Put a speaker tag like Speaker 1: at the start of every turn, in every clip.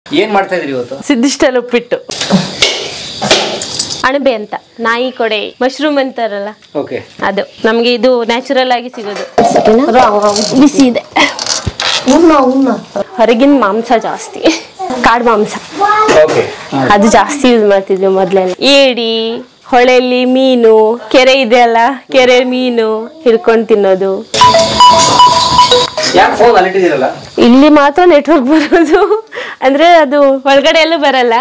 Speaker 1: ಏನ್ ಮಾಡ್ತಾ ಇದ್ರಿ ಇವತ್ತು
Speaker 2: ಸಿದ್ದಿಷ್ಟಲ್ಲಿ ಉಪ್ಪಿಟ್ಟು ಅಣಬೆ ಅಂತ ನಾಯಿ ಕೊಡೆ ಮಶ್ರೂಮ್ ಅಂತಾರಲ್ಲ
Speaker 1: ಓಕೆ
Speaker 2: ಅದು ನಮ್ಗೆ ಇದು ನ್ಯಾಚುರಲ್ ಆಗಿ ಸಿಗೋದು ಬಿಸಿ ಇದೆ ಹೊರಗಿನ ಮಾಂಸ ಜಾಸ್ತಿ ಕಾಡು ಮಾಂಸ
Speaker 1: ಓಕೆ
Speaker 2: ಅದು ಜಾಸ್ತಿ ಯೂಸ್ ಮಾಡ್ತಿದ್ವಿ ಮೊದ್ಲೆಲ್ಲ ಏಡಿ ಹೊಳೆಯಲ್ಲಿ ಮೀನು ಕೆರೆ ಇದೆಯಲ್ಲ ಕೆರೆ ಮೀನು ಹಿಡ್ಕೊಂಡು ತಿನ್ನೋದು
Speaker 1: ಯಾಕೆ ಫೋನ್ ಅಲ್ಲಿಟ್ಟಿದ್ದೀರಲ್ಲ
Speaker 2: ಇಲ್ಲಿ ಮಾತ್ರ ನೆಟ್ವರ್ಕ್ ಬರೋದು ಅಂದ್ರೆ ಅದು ಒಳಗಡೆ ಎಲ್ಲೂ ಬರಲ್ಲ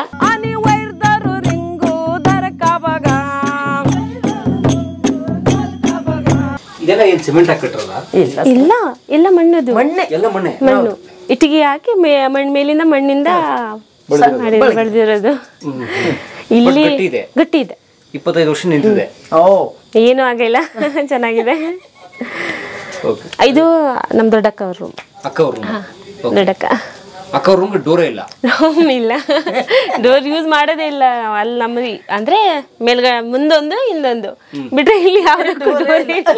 Speaker 1: ಇದೆಲ್ಲ ಏನ್ ಸಿಮೆಂಟ್ ಹಾಕಿಟ್ರಲ್ಲ
Speaker 3: ಇಲ್ಲ
Speaker 2: ಇಲ್ಲ ಎಲ್ಲ ಮಣ್ಣದು
Speaker 1: ಎಲ್ಲ ಮಣ್ಣೆ
Speaker 2: ಮಣ್ಣು ಇಟ್ಟಿಗೆ ಹಾಕಿ ಮೇ- ಮಣ್ಣ್ ಮೇಲಿಂದ ಮಣ್ಣಿಂದ ಮಾಡಿ ಬೆಳೆದಿರೋದು ಇಲ್ಲಿ
Speaker 1: ಗಟ್ಟಿ ಇದೆ.
Speaker 2: ಗಟ್ಟಿ ಇದೆ
Speaker 1: ಇಪ್ಪತ್ತೈದು ವರ್ಷ ನಿಂತಿದೆ
Speaker 3: ಓ
Speaker 2: ಏನೂ ಆಗಿಲ್ಲ ಚೆನ್ನಾಗಿದೆ
Speaker 1: ಓಕೆ
Speaker 2: ಇದು ನಮ್ ದೊಡ್ಡಕ್ಕ ಅವ್ರ ರೂಮ್
Speaker 1: ಅಕ್ಕ ಅವ್ರ
Speaker 2: ದೊಡ್ಡಕ್ಕ
Speaker 1: ಅಕ್ಕ ಅವ್ರ ರೂಮ್ಗೆ ಡೋರೇ ಇಲ್ಲ
Speaker 2: ರೂಮ್ ಇಲ್ಲ ಡೋರ್ ಯೂಸ್ ಮಾಡೋದೇ ಇಲ್ಲ ನಾವು ಅಲ್ಲಿ ನಮ್ಮ ಅಂದ್ರೆ ಮೇಲ್ಗ ಮುಂದೊಂದು ಹಿಂದೊಂದು ಬಿಟ್ರೆ ಇಲ್ಲಿ ಯಾವ್ದಕ್ಕೂ ಡೋರ್ ಇಲ್ಲ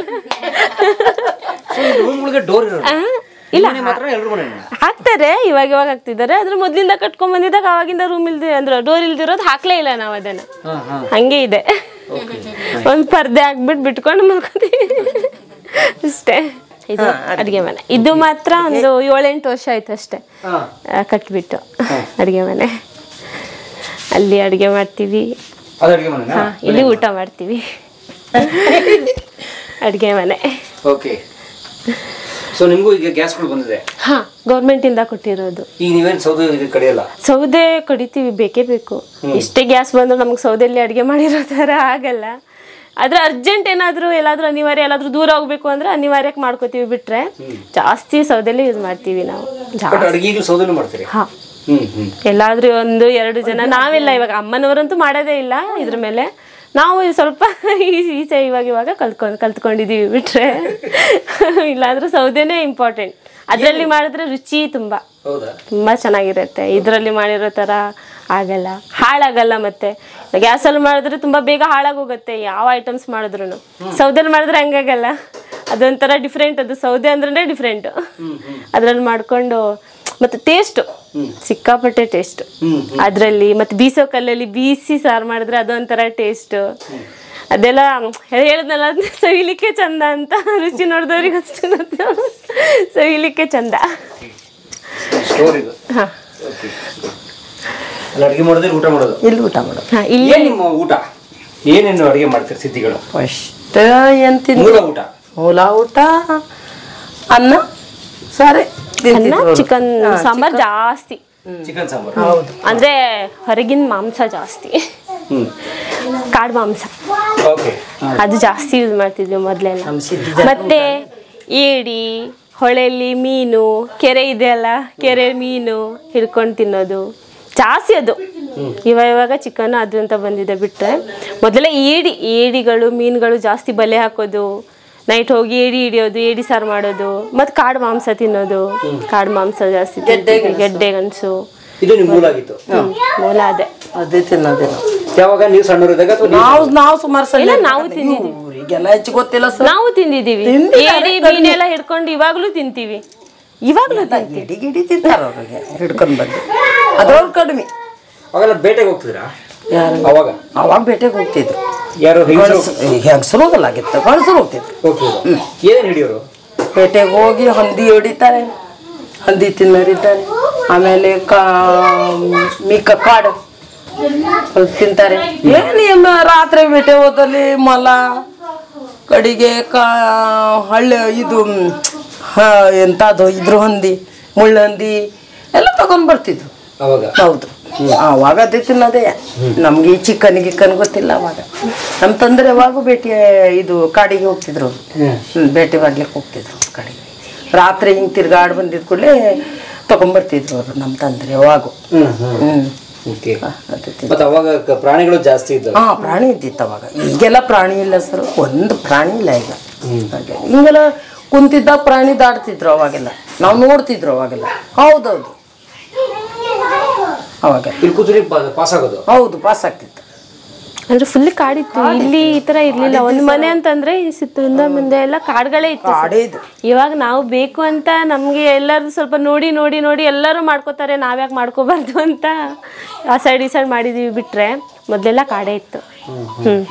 Speaker 1: ರೂಮ್ ಒಳಗೆ ಡೋರ್ ಇರೋದು
Speaker 2: ಆ, ಇಲ್ಲ
Speaker 1: ಮನೆ ಮಾತ್ರ ಎಲ್ರು ಮನೆ
Speaker 2: ಹಾಕ್ತಾರೆ ಇವಾಗ ಇವಾಗ ಹಾಕ್ತಿದ್ದಾರೆ ಅದ್ರ ಮೊದ್ಲಿಂದ ಕಟ್ಕೊಂಡ್ ಬಂದಿದ್ದಾಗ ಅವಾಗಿಂದ ರೂಮ್ ಇಲ್ದಿ ಅಂದ್ರೆ ಡೋರ್ ಇಲ್ದಿರೋದು ಹಾಕ್ಲೇ ಇಲ್ಲ ನಾವು ಅದನ್ನ
Speaker 1: ಹಾ ಹಾ
Speaker 2: ಹಂಗೆ ಇದೆ ಒಂದ್ ಪರ್ದೆ ಹಾಕ್ಬಿಟ್ಟು ಬಿಟ್ಕೊಂಡು ಮಲ್ಕೋತೀವಿ ಅಷ್ಟೇ ಇದು ಅಡಿಗೆ ಮನೆ ಇದು ಮಾತ್ರ ಒಂದು ಏಳೆಂಟು ವರ್ಷ ಆಯ್ತು ಅಷ್ಟೇ
Speaker 1: ಹಾ
Speaker 2: ಆ, ಕಟ್ಬಿಟ್ಟು ಅಡಿಗೆ ಮನೆ ಅಲ್ಲಿ ಅಡಿಗೆ ಮಾಡ್ತೀವಿ
Speaker 1: ಅದು ಅಡುಗೆ ಮನೆನಾ
Speaker 2: ಹಾ ಇಲ್ಲಿ ಊಟ ಮಾಡ್ತೀವಿ ಅಡಿಗೆ ಮನೆ
Speaker 1: ಓಕೆ ಸೊ ನಿಮಗೂ ಈಗ ಗ್ಯಾಸ್ಗಳು ಬಂದಿದೆ
Speaker 2: ಹಾ ಗೌರ್ಮೆಂಟ್ ಇಂದ ಕೊಟ್ಟಿರೋದು
Speaker 1: ಈಗ ನೀವೇನು ಸೌದೆ ಇದು ಕಡಿಯಲ್ಲ
Speaker 2: ಸೌದೆ ಕಡಿತೀವಿ ಬೇಕೇ ಬೇಕು ಎಷ್ಟೇ ಗ್ಯಾಸ್ ಬಂದ್ರು ನಮ್ಗೆ ಸೌದೆಯಲ್ಲಿ ಅಡಿಗೆ ಮಾಡಿರೋ ಥರ ಆಗಲ್ಲ ಆದ್ರೆ ಅರ್ಜೆಂಟ್ ಏನಾದರೂ ಎಲ್ಲಾದ್ರೂ ಅನಿವಾರ್ಯ ಎಲ್ಲಾದ್ರೂ ದೂರ ಹೋಗ್ಬೇಕು ಅಂದ್ರೆ ಅನಿವಾರ್ಯಕ್ಕೆ ಮಾಡ್ಕೋತೀವಿ ಬಿಟ್ರೆ ಜಾಸ್ತಿ ಸೌದೆಲ್ಲೇ ಯೂಸ್ ಮಾಡ್ತೀವಿ ನಾವು ಜಾ-
Speaker 1: ಬಟ್ ಅಡುಗೆ ಈಗಲೂ ಸೌದೆನೂ ಮಾಡ್ತೀರಿ
Speaker 2: ಹಾ
Speaker 1: ಹ್ಮ್ ಹ್ಮ್
Speaker 2: ಎಲ್ಲಾದ್ರೂ ಒಂದು ಎರಡು ಜನ ನಾವೆಲ್ಲ ಇವಾಗ ಅಮ್ಮನವರಂತೂ ಮಾಡೋದೇ ಇಲ್ಲ ಇದ್ರ ಮೇಲೆ ನಾವು ಇದು ಸ್ವಲ್ಪ ಈ- ಈಚೆ ಇವಾಗ ಇವಾಗ ಕಲ್ತ್ಕೊಂಡು ಕಲ್ತ್ಕೊಂಡಿದೀವಿ ಬಿಟ್ರೆ ಇಲ್ಲಾಂದ್ರೆ ಸೌದೆನೇ ಇಂಪಾರ್ಟೆಂಟ್ ಅದರಲ್ಲಿ ಮಾಡಿದ್ರೆ ರುಚಿ ತುಂಬಾ
Speaker 1: ಹೌದಾ
Speaker 2: ತುಂಬಾ ಚೆನ್ನಾಗಿರುತ್ತೆ ಇದರಲ್ಲಿ ಮಾಡಿರೋ ತರ ಆಗಲ್ಲ ಹಾಳಾಗಲ್ಲ ಮತ್ತೆ ಗ್ಯಾಸಲ್ಲಿ ಮಾಡಿದ್ರೆ ತುಂಬಾ ಬೇಗ ಹಾಳಾಗೋಗುತ್ತೆ ಯಾವ ಐಟಮ್ಸ್ ಮಾಡಿದ್ರು ಸೌದೆಲಿ ಮಾಡಿದ್ರೆ ಹಂಗಾಗಲ್ಲ ಅದೊಂಥರ ಡಿಫ್ರೆಂಟ್ ಅದು ಸೌದೆ ಅಂದ್ರೆ ಡಿಫ್ರೆಂಟ್ ಅದ್ರಲ್ಲಿ ಮಾಡ್ಕೊಂಡು ಮತ್ತೆ ಟೇಸ್ಟ್ ಸಿಕ್ಕಾಪಟ್ಟೆ ಟೇಸ್ಟ್
Speaker 1: ಹ್ಮ್
Speaker 2: ಅದ್ರಲ್ಲಿ ಮತ್ತೆ ಬೀಸೋ ಕಲ್ಲಲ್ಲಿ ಬೀಸಿ ಸಾರು ಮಾಡಿದ್ರೆ ಅದೊಂಥರ ಟೇಸ್ಟ್ ಅದೆಲ್ಲ ಹೇಳಿದ್ನಲ್ಲ ಅದ್ನ ಸವಿಲಿಕ್ಕೆ ಚಂದ ಅಂತ ರುಚಿ ನೋಡಿದವ್ರಿಗೆ ಅಷ್ಟು ಗೊತ್ತು ಸವಿಲಿಕ್ಕೆ ಚಂದ
Speaker 1: ಸ್ಟೋರ್ ಇದು
Speaker 2: ಹಾ
Speaker 1: ಓಕೆ ಅಲ್ಲಿ ಅಡುಗೆ ಮಾಡೋದ್ರೆ ಊಟ ಮಾಡೋದು
Speaker 3: ಇಲ್ಲಿ ಊಟ ಮಾಡೋದು
Speaker 2: ಹಾ ಇಲ್ಲಿ
Speaker 1: ಏನ್ ನಿಮ್ಮ ಊಟ ಏನೇನು ಅಡುಗೆ ಮಾಡ್ತೀರಿ ಸಿದ್ಧಿಗಳು
Speaker 3: ಫಸ್ಟ್ ಏನ್ ತಿನ್
Speaker 1: ಮೂಲ ಊಟ
Speaker 3: ಮೂಲ ಊಟ ಅನ್ನ ಸಾರಿ
Speaker 2: ಅನ್ನ ಚಿಕನ್ ಸಾಂಬಾರ್ ಜಾಸ್ತಿ
Speaker 1: ಚಿಕನ್ ಸಾಂಬಾರ್
Speaker 3: ಹೌದು
Speaker 2: ಅಂದ್ರೆ ಹೊರಗಿನ ಮಾಂಸ ಜಾಸ್ತಿ
Speaker 1: ಹ್ಮ್
Speaker 2: ಕಾಡು ಮಾಂಸ
Speaker 1: ಓಕೆ
Speaker 2: ಅದು ಜಾಸ್ತಿ ಯೂಸ್ ಮಾಡ್ತಿದ್ವಿ ಮೊದ್ಲೆಲ್ಲ
Speaker 3: ನಮ್ಮ ಸಿದ್ಧಿ
Speaker 2: ಮತ್ತೆ ಏಡಿ ಹೊಳೆಯಲ್ಲಿ ಮೀನು ಕೆರೆ ಇದೆಯಲ್ಲ ಕೆರೆ ಮೀನು ಹಿಡ್ಕೊಂಡು ತಿನ್ನೋದು ಜಾಸ್ತಿ ಅದು ಇವಾಗ ಇವಾಗ ಚಿಕನ್ ಅದು ಅಂತ ಬಂದಿದೆ ಬಿಟ್ರೆ ಮೊದಲೇ ಏಡಿ ಏಡಿಗಳು ಮೀನುಗಳು ಜಾಸ್ತಿ ಬಲೆ ಹಾಕೋದು ನೈಟ್ ಹೋಗಿ ಏಡಿ ಹಿಡಿಯೋದು ಏಡಿ ಸಾರು ಮಾಡೋದು ಮತ್ತೆ ಕಾಡು ಮಾಂಸ ತಿನ್ನೋದು ಕಾಡು ಮಾಂಸ ಜಾಸ್ತಿ ತಿಂತೀವಿ. ಗೆಡ್ಡೆ ಗಣಸು
Speaker 1: ಇದು ನಿಮ್ಮ ಮೂಲ ಆಗಿತ್ತು
Speaker 2: ಮೂಲ ಅದೇ
Speaker 3: ಅದೇ ತಿನ್ನೋದೇ ನಾವು
Speaker 1: ಯಾವಾಗ ನೀವು ಸಣ್ಣವರಿದ್ದಾಗ ಅಥವಾ ನೀವು-
Speaker 3: ನಾವು ನಾವು ಸುಮಾರು ಸಲ
Speaker 2: ಇಲ್ಲ, ನಾವು ತಿಂದಿದ್ದೀವಿ.
Speaker 3: ಇವರಿಗೆಲ್ಲ ಹೆಚ್ಚು ಗೊತ್ತಿಲ್ಲ ಸರ್
Speaker 2: ನಾವು ತಿಂದಿದೀವಿ
Speaker 3: ತಿಂದಿದ್ದಾರೆ,
Speaker 2: ಏಡಿ ಮೀನೆಲ್ಲ ಹಿಡ್ಕೊಂಡು ಇವಾಗ್ಲೂ ತಿಂತೀವಿ ಇವಾಗ್ಲೂ ತಿಂತೀವಿ
Speaker 3: ಗಿಡಿ ಗಿಡಿ ತಿಂತಾರ ಅವ್ರಿಗೆ ಹಿಡ್ಕೊಂಡು ಬಂದು ಅದ್ರವ್ರು ಕಡಿಮೆ
Speaker 1: ಅವೆಲ್ಲ ಬೇಟೆಗೆ ಹೋಗ್ತಿದ್ರಾ
Speaker 3: ಯಾರು
Speaker 1: ಅವಾಗ
Speaker 3: ಅವಾಗ ಬೇಟೆಗೆ ಹೋಗ್ತಿದ್ರು
Speaker 1: ಯಾರು ಹೆಂಗಸರು
Speaker 3: ಹೆಂಗಸರು ಹೋಗಲಾಗಿತ್ತು ಗಂಡಸರು ಹೋಗ್ತಿದ್ರು
Speaker 1: ಹೋಗ್ತಿದ್ರು ಏನ್ ಹಿಡಿಯೋರು
Speaker 3: ಪೇಟೆಗೆ ಹೋಗಿ ಹಂದಿ ಹೊಡಿತಾರೆ ಹಂದಿ ತಿನ್ನೋರಿದ್ದಾರೆ ಆಮೇಲೆ ಕಾ ಮಿಕ್ಕ ಕಾಡು ಅದು ತಿಂತಾರೆ ಏನು ರಾತ್ರಿ ಬೇಟೆ ಹೋದಲ್ಲಿ ಮೊಲ ಕಡಿಗೆ ಕಾ ಹಳ್ಳಿ ಇದು ಹ, ಎಂಥದ್ದು ಇದ್ರ ಹಂದಿ ಮುಳ್ಳಂದಿ ಎಲ್ಲ ತಗೊಂಡ್ ಬರ್ತಿದ್ರು
Speaker 1: ಅವಾಗ
Speaker 3: ಹೌದು ಅವಾಗ ಅದೇ ತಿನ್ನೋದೇ ನಮ್ಗೆ ಈ ಚಿಕನ್ ಗಿಕ್ಕನ್ ಗೊತ್ತಿಲ್ಲ ಅವಾಗ ನಮ್ಮ ತಂದ್ರೆ ಯಾವಾಗೂ ಭೇಟಿ ಇದು ಕಾಡಿಗೆ ಹೋಗ್ತಿದ್ರು ಹ್ಮ್, ಬೇಟೆ ಮಾಡ್ಲಿಕ್ಕೆ ಹೋಗ್ತಿದ್ರು ಕಾಡಿಗೆ ರಾತ್ರಿ ಹಿಂಗೆ ತಿರ್ಗಾಡ್ ಬಂದಿದ್ ಕೂಡಲೇ ತಗೊಂಬರ್ತಿದ್ರು ಅವರು ನಮ್ಮ ತಂದ್ರೆ ಯಾವಾಗೂ
Speaker 1: ಹ್ಮ್ ಹ್ಮ್
Speaker 3: ಹ್ಮ್
Speaker 1: ಓಕೆ
Speaker 3: ಅದೇ ತಿನ್-
Speaker 1: ಮತ್ತೆ ಅವಾಗ ಕ- ಪ್ರಾಣಿಗಳು ಜಾಸ್ತಿ ಇದ್ದವು
Speaker 3: ಹಾ ಪ್ರಾಣಿ ಇದ್ದಿತ್ತು ಅವಾಗ ಈಗೆಲ್ಲ ಪ್ರಾಣಿ ಇಲ್ಲ ಸರ್ ಒಂದು ಪ್ರಾಣಿ ಇಲ್ಲ ಈಗ ಹಾಗೆ ಹಿಂಗೆಲ್ಲ ಕುಂತಿದ್ದ ಪ್ರಾಣಿ ದಾಡ್ತಿದ್ರು ಅವಾಗೆಲ್ಲ ನಾವು ನೋಡ್ತಿದ್ರು ಅವಾಗೆಲ್ಲ ಹೌದೌದು ಅವಾಗ
Speaker 1: ಇಲ್ಲಿ ಕೂತ್ರಿ ಪಾಸ್ ಆಗೋದು
Speaker 3: ಹೌದು ಪಾಸ್ ಆಗ್ತಿತ್ತು
Speaker 2: ಅಂದ್ರೆ ಫುಲ್ ಕಾಡಿತ್ತು ಇಲ್ಲಿ ಈ ತರ ಇರ್ಲಿಲ್ಲ ಒಂದ್ ಮನೆ ಅಂತಂದ್ರೆ ಈ ಸುತ್ತ ಮುಂದೆ ಎಲ್ಲ ಕಾಡ್ಗಳೇ ಇತ್ತು
Speaker 3: ಕಾಡೇ ಇದು
Speaker 2: ಇವಾಗ ನಾವು ಬೇಕು ಅಂತ ನಮ್ಗೆ ಎಲ್ಲರೂ ಸ್ವಲ್ಪ ನೋಡಿ ನೋಡಿ ನೋಡಿ ಎಲ್ಲರೂ ಮಾಡ್ಕೋತಾರೆ ನಾವ್ಯಾಕೆ ಮಾಡ್ಕೋಬಾರ್ದು ಅಂತ ಆ ಸೈಡ್ ಈ ಸೈಡ್ ಮಾಡಿದೀವಿ ಬಿಟ್ರೆ ಮೊದಲೆಲ್ಲ ಕಾಡೇ ಇತ್ತು ಹ್ಮ್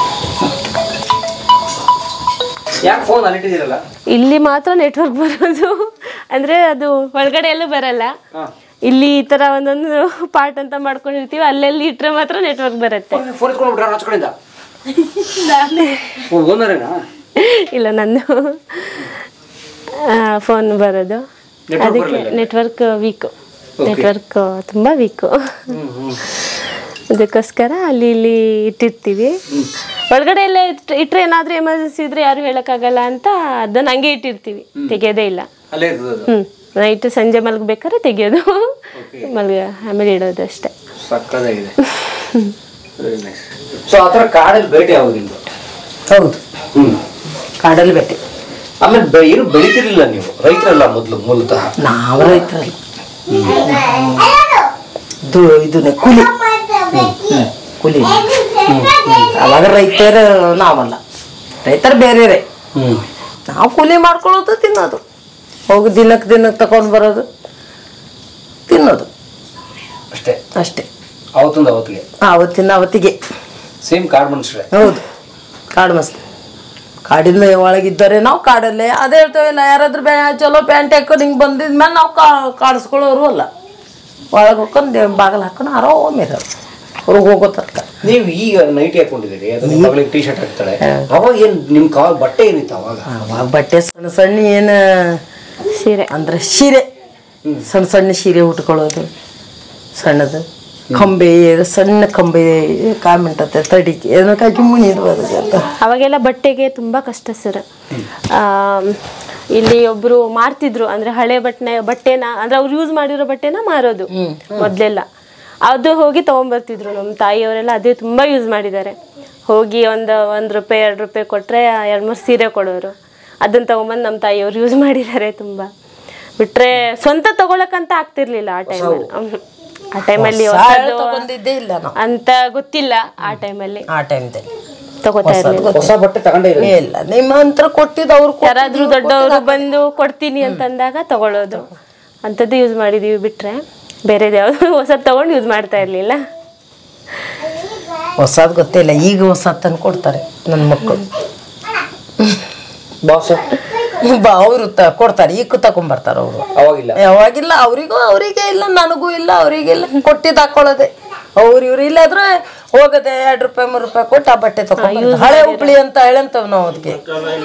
Speaker 1: ಯಾಕೆ ಫೋನ್ ಅಲ್ಲಿಟ್ಟಿದ್ದೀರಲ್ಲ
Speaker 2: ಇಲ್ಲಿ ಮಾತ್ರ ನೆಟ್ವರ್ಕ್ ಬರೋದು ಅಂದ್ರೆ ಅದು ಒಳಗಡೆ ಎಲ್ಲೂ ಬರಲ್ಲ
Speaker 1: ಹಾಂ
Speaker 2: ಇಲ್ಲಿ ಈ ತರ ಒಂದೊಂದು ಪಾರ್ಟ್ ಅಂತ ಮಾಡ್ಕೊಂಡಿರ್ತೀವಿ ಅಲ್ಲೆಲ್ಲಿ ಇಟ್ರೆ ಮಾತ್ರ ನೆಟ್ವರ್ಕ್ ಬರುತ್ತೆ
Speaker 1: ಫೋನ್ ಇಟ್ಕೊಂಡು ಬಿಟ್ರೆ ಆಚೆ ಕಡೆಯಿಂದ ಓನರೇನಾ
Speaker 2: ಇಲ್ಲ ನಂದು ಫೋನ್ ಬರೋದು
Speaker 1: Network
Speaker 2: ಅದಕ್ಕೆ
Speaker 1: ಬರಲ್ಲ?
Speaker 2: ನೆಟ್ವರ್ಕ್ ವೀಕು ನೆಟ್ವರ್ಕ್ ತುಂಬ ವೀಕು
Speaker 1: ಹ್ಞೂ ಹ್ಞೂ
Speaker 2: ಅದಕ್ಕೋಸ್ಕರ ಅಲ್ಲಿ ಇಲ್ಲಿ ಇಟ್ಟಿರ್ತೀವಿ ಒಳಗಡೆ ಎಲ್ಲ ಇಟ್- ಇಟ್ರೆ ಏನಾದ್ರೂ ಎಮರ್ಜೆನ್ಸಿ ಇದ್ರೆ ಯಾರು ಹೇಳಕ್ಕಾಗಲ್ಲ ಅಂತ ಅದನ್ನ ಹಂಗೆ ಇಟ್ಟಿರ್ತೀವಿ ತೆಗೆಯೋದೇ ಇಲ್ಲ
Speaker 1: ಅಲ್ಲೇ ಇರ್ತದೆ ಅದು
Speaker 2: ಹ್ಮ್ ನೈಟ್ ಸಂಜೆ ಮಲಗ್ಬೇಕಾದ್ರೆ ತೆಗಿಯೋದು ಮಲ್ಗ ಆಮೇಲೆ ಇಡೋದು ಅಷ್ಟೇ
Speaker 1: ಸಕ್ಕದಾಗಿದೆ ವೆರಿ ನೈಸ್ ಸೊ ಆ ಥರ ಕಾಡಲ್ಲಿ ಭೇಟಿ ಆಗೋದು ನಿಮ್ದು
Speaker 3: ಹೌದು
Speaker 1: ಹ್ಞೂ
Speaker 3: ಕಾಡಲ್ಲಿ ಬೆಟ್ಟಿ
Speaker 1: ಆಮೇಲೆ ಬೆ- ಏನು ಬೆಳಿತಿರ್ಲಿಲ್ಲ ನೀವು ರೈತರಲ್ಲ ಮೊದಲು ಮೂಲತಃ
Speaker 3: ನಾವು ರೈತರಲ್ಲ ಇದು ಇದನ್ನ ಕೂಲಿ ಕೂಲಿ ಅವಾಗ ರೈತರು ನಾವಲ್ಲ ರೈತರು ಬೇರೆ
Speaker 1: ಹ್ಞೂ
Speaker 3: ನಾವು ಕೂಲಿ ಮಾಡ್ಕೊಳ್ಳೋದು ತಿನ್ನೋದು ಹೋಗಿ ದಿನಕ್ಕೆ ದಿನಕ್ಕೆ ತಗೊಂಡು ಬರೋದು ತಿನ್ನೋದು
Speaker 1: ಅಷ್ಟೇ
Speaker 3: ಅಷ್ಟೇ
Speaker 1: ಅವತ್ತೊಂದು ಅವತ್ತಿಗೆ
Speaker 3: ಆವತ್ತಿನ ಅವತ್ತಿಗೆ
Speaker 1: ಸೇಮ್ ಕಾಡು ಮನುಷ್ಯರೇ
Speaker 3: ಹೌದು ಕಾಡು ಮಸ್ತ್ ಕಾಡಿನ ಒಳಗಿದ್ದಾರೆ ನಾವು ಕಾಡಲ್ಲೇ ಅದೇ ಹೇಳ್ತೇವಲ್ಲ ಯಾರಾದ್ರೂ ಬ್ಯಾ ಚಲೋ ಪ್ಯಾಂಟ್ ಹಾಕೊಂಡು ಹಿಂಗೆ ಬಂದಿದ್ಮೇಲೆ ನಾವು ಕಾ ಕಾಡಿಸ್ಕೊಳ್ಳೋರು ಅಲ್ಲ ಒಳಗೆ ಹೋಗ್ಕೊಂಡು ಬಾಗಿಲು ಹಾಕೊಂಡು ಆರಾಮ್ ಇರೋರು ಹೊರಗೆ ಹೋಗೋ ತನಕ
Speaker 1: ನೀವು ಈಗ ನೈಟಿ ಹಾಕೊಂಡಿದ್ದೀರಿ ಅದು ನಿಮ್ಮ ಮಗಳಿಗೆ ಟಿ ಶರ್ಟ್ ಹಾಕ್ತಾಳೆ ಅವಾಗ ಏನು ನಿಮ್ಮ ಕಾಲ್ ಬಟ್ಟೆ ಏನಿತ್ತು ಅವಾಗ
Speaker 3: ಅವಾಗ ಬಟ್ಟೆ ಸಣ್ಣ ಸಣ್ಣ ಏನು
Speaker 2: ಸೀರೆ
Speaker 3: ಅಂದ್ರೆ ಸೀರೆ ಸಣ್ಣ ಸಣ್ಣ ಸೀರೆ ಉಟ್ಕೊಳ್ಳೋದು ಸಣ್ಣದು ಕಂಬೆ ಸಣ್ಣ ಕಂಬೆ ಕಾಮೆಂಟತ್ತೆ ತಡಿಕೆ ಏನಕ್ಕಾಗಿ ಮುನಿದು ಅದಕ್ಕೆ ಅಂತ
Speaker 2: ಅವಾಗೆಲ್ಲ ಬಟ್ಟೆಗೆ ತುಂಬಾ ಕಷ್ಟ ಸರ್ ಇಲ್ಲಿ ಒಬ್ರು ಮಾರ್ತಿದ್ರು ಅಂದ್ರೆ ಹಳೆ ಬಟ್ಟೆ ಬಟ್ಟೆನ ಅಂದ್ರೆ ಅವ್ರು ಯೂಸ್ ಮಾಡಿರೋ ಬಟ್ಟೆನ ಮಾರೋದು ಮೊದ್ಲೆಲ್ಲ ಅದು ಹೋಗಿ ತಗೊಂಡ್ಬರ್ತಿದ್ರು ನಮ್ಮ ತಾಯಿಯವರೆಲ್ಲ ಅದೇ ತುಂಬಾ ಯೂಸ್ ಮಾಡಿದ್ದಾರೆ ಹೋಗಿ ಒಂದು ಒಂದ್ ರೂಪಾಯಿ ಎರಡು ರೂಪಾಯಿ ಕೊಟ್ರೆ ಎರಡು ಮೂರು ಸೀರೆ ಕೊಡೋರು ಅದನ್ನ ತಗೊಂಬಂದು ನಮ್ಮ ತಾಯಿಯವ್ರು ಯೂಸ್ ಮಾಡಿದ್ದಾರೆ ತುಂಬಾ ಬಿಟ್ರೆ ಸ್ವಂತ ತಗೊಳಕಂತ ಆಗ್ತಿರ್ಲಿಲ್ಲ ಆ ಟೈಮಲ್ಲಿ ಆ ಟೈಮಲ್ಲಿ ಹೊಸದು
Speaker 3: ತಗೊಂಡಿದ್ದೇ ಇಲ್ಲ ನಾವು
Speaker 2: ಅಂತ ಗೊತ್ತಿಲ್ಲ ಆ ಟೈಮಲ್ಲಿ
Speaker 3: ಆ ಟೈಮ್ದಲ್ಲಿ
Speaker 2: ತಗೋತಾ ಇರ್ಲಿಲ್ಲ
Speaker 1: ಹೊಸ ಬಟ್ಟೆ ತಗೊಂಡೇ ಇಲ್ಲ
Speaker 3: ಇಲ್ಲ ನಿಮ್ಮ ಹತ್ರ ಕೊಟ್ಟಿದ್ದು ಅವ್ರು ಕೊಟ್ಟಿದ್ದು
Speaker 2: ಯಾರಾದ್ರೂ ದೊಡ್ಡವರು ಬಂದು ಕೊಡ್ತೀನಿ ಅಂತಂದಾಗ ತಗೊಳ್ಳೋದು ಅಂಥದ್ದು ಯೂಸ್ ಮಾಡಿದೀವಿ ಬಿಟ್ರೆ ಬೇರೆದು ಯಾವುದು ಹೊಸದು ತಗೊಂಡು ಯೂಸ್ ಮಾಡ್ತಾ ಇರ್ಲಿಲ್ಲ
Speaker 3: ಹೊಸದ್ ಗೊತ್ತಿಲ್ಲ ಈಗ ಹೊಸದ್ ತಂದು ಕೊಡ್ತಾರೆ ನನ್ನ ಮಕ್ಕಳು
Speaker 1: ಬಾಸ್
Speaker 3: ಬಾ ಅವರು ತ ಕೊಡ್ತಾರೆ ಈಗ ತಗೊಂಬರ್ತಾರೆ ಅವರು
Speaker 1: ಅವಾಗಿಲ್ಲ
Speaker 3: ಯಾವಾಗಿಲ್ಲ ಅವರಿಗೂ ಅವರಿಗೆ ಇಲ್ಲ ನನಗೂ ಇಲ್ಲ ಅವರಿಗಿಲ್ಲ ಕೊಟ್ಟಿದ್ದು ಹಾಕೊಳ್ಳೋದೆ ಅವ್ರು ಇವ್ರು ಇಲ್ಲಾದ್ರೆ ಹೋಗದೆ ಎರಡು ರೂಪಾಯಿ ಮೂರು ರೂಪಾಯಿ ಕೊಟ್ಟು ಆ ಬಟ್ಟೆ ತಗೊಂಡು ಹಳೆ ಉಬ್ಳಿ ಅಂತ ಹೇಳಂತವ್ ನಾವು ಅದಕ್ಕೆ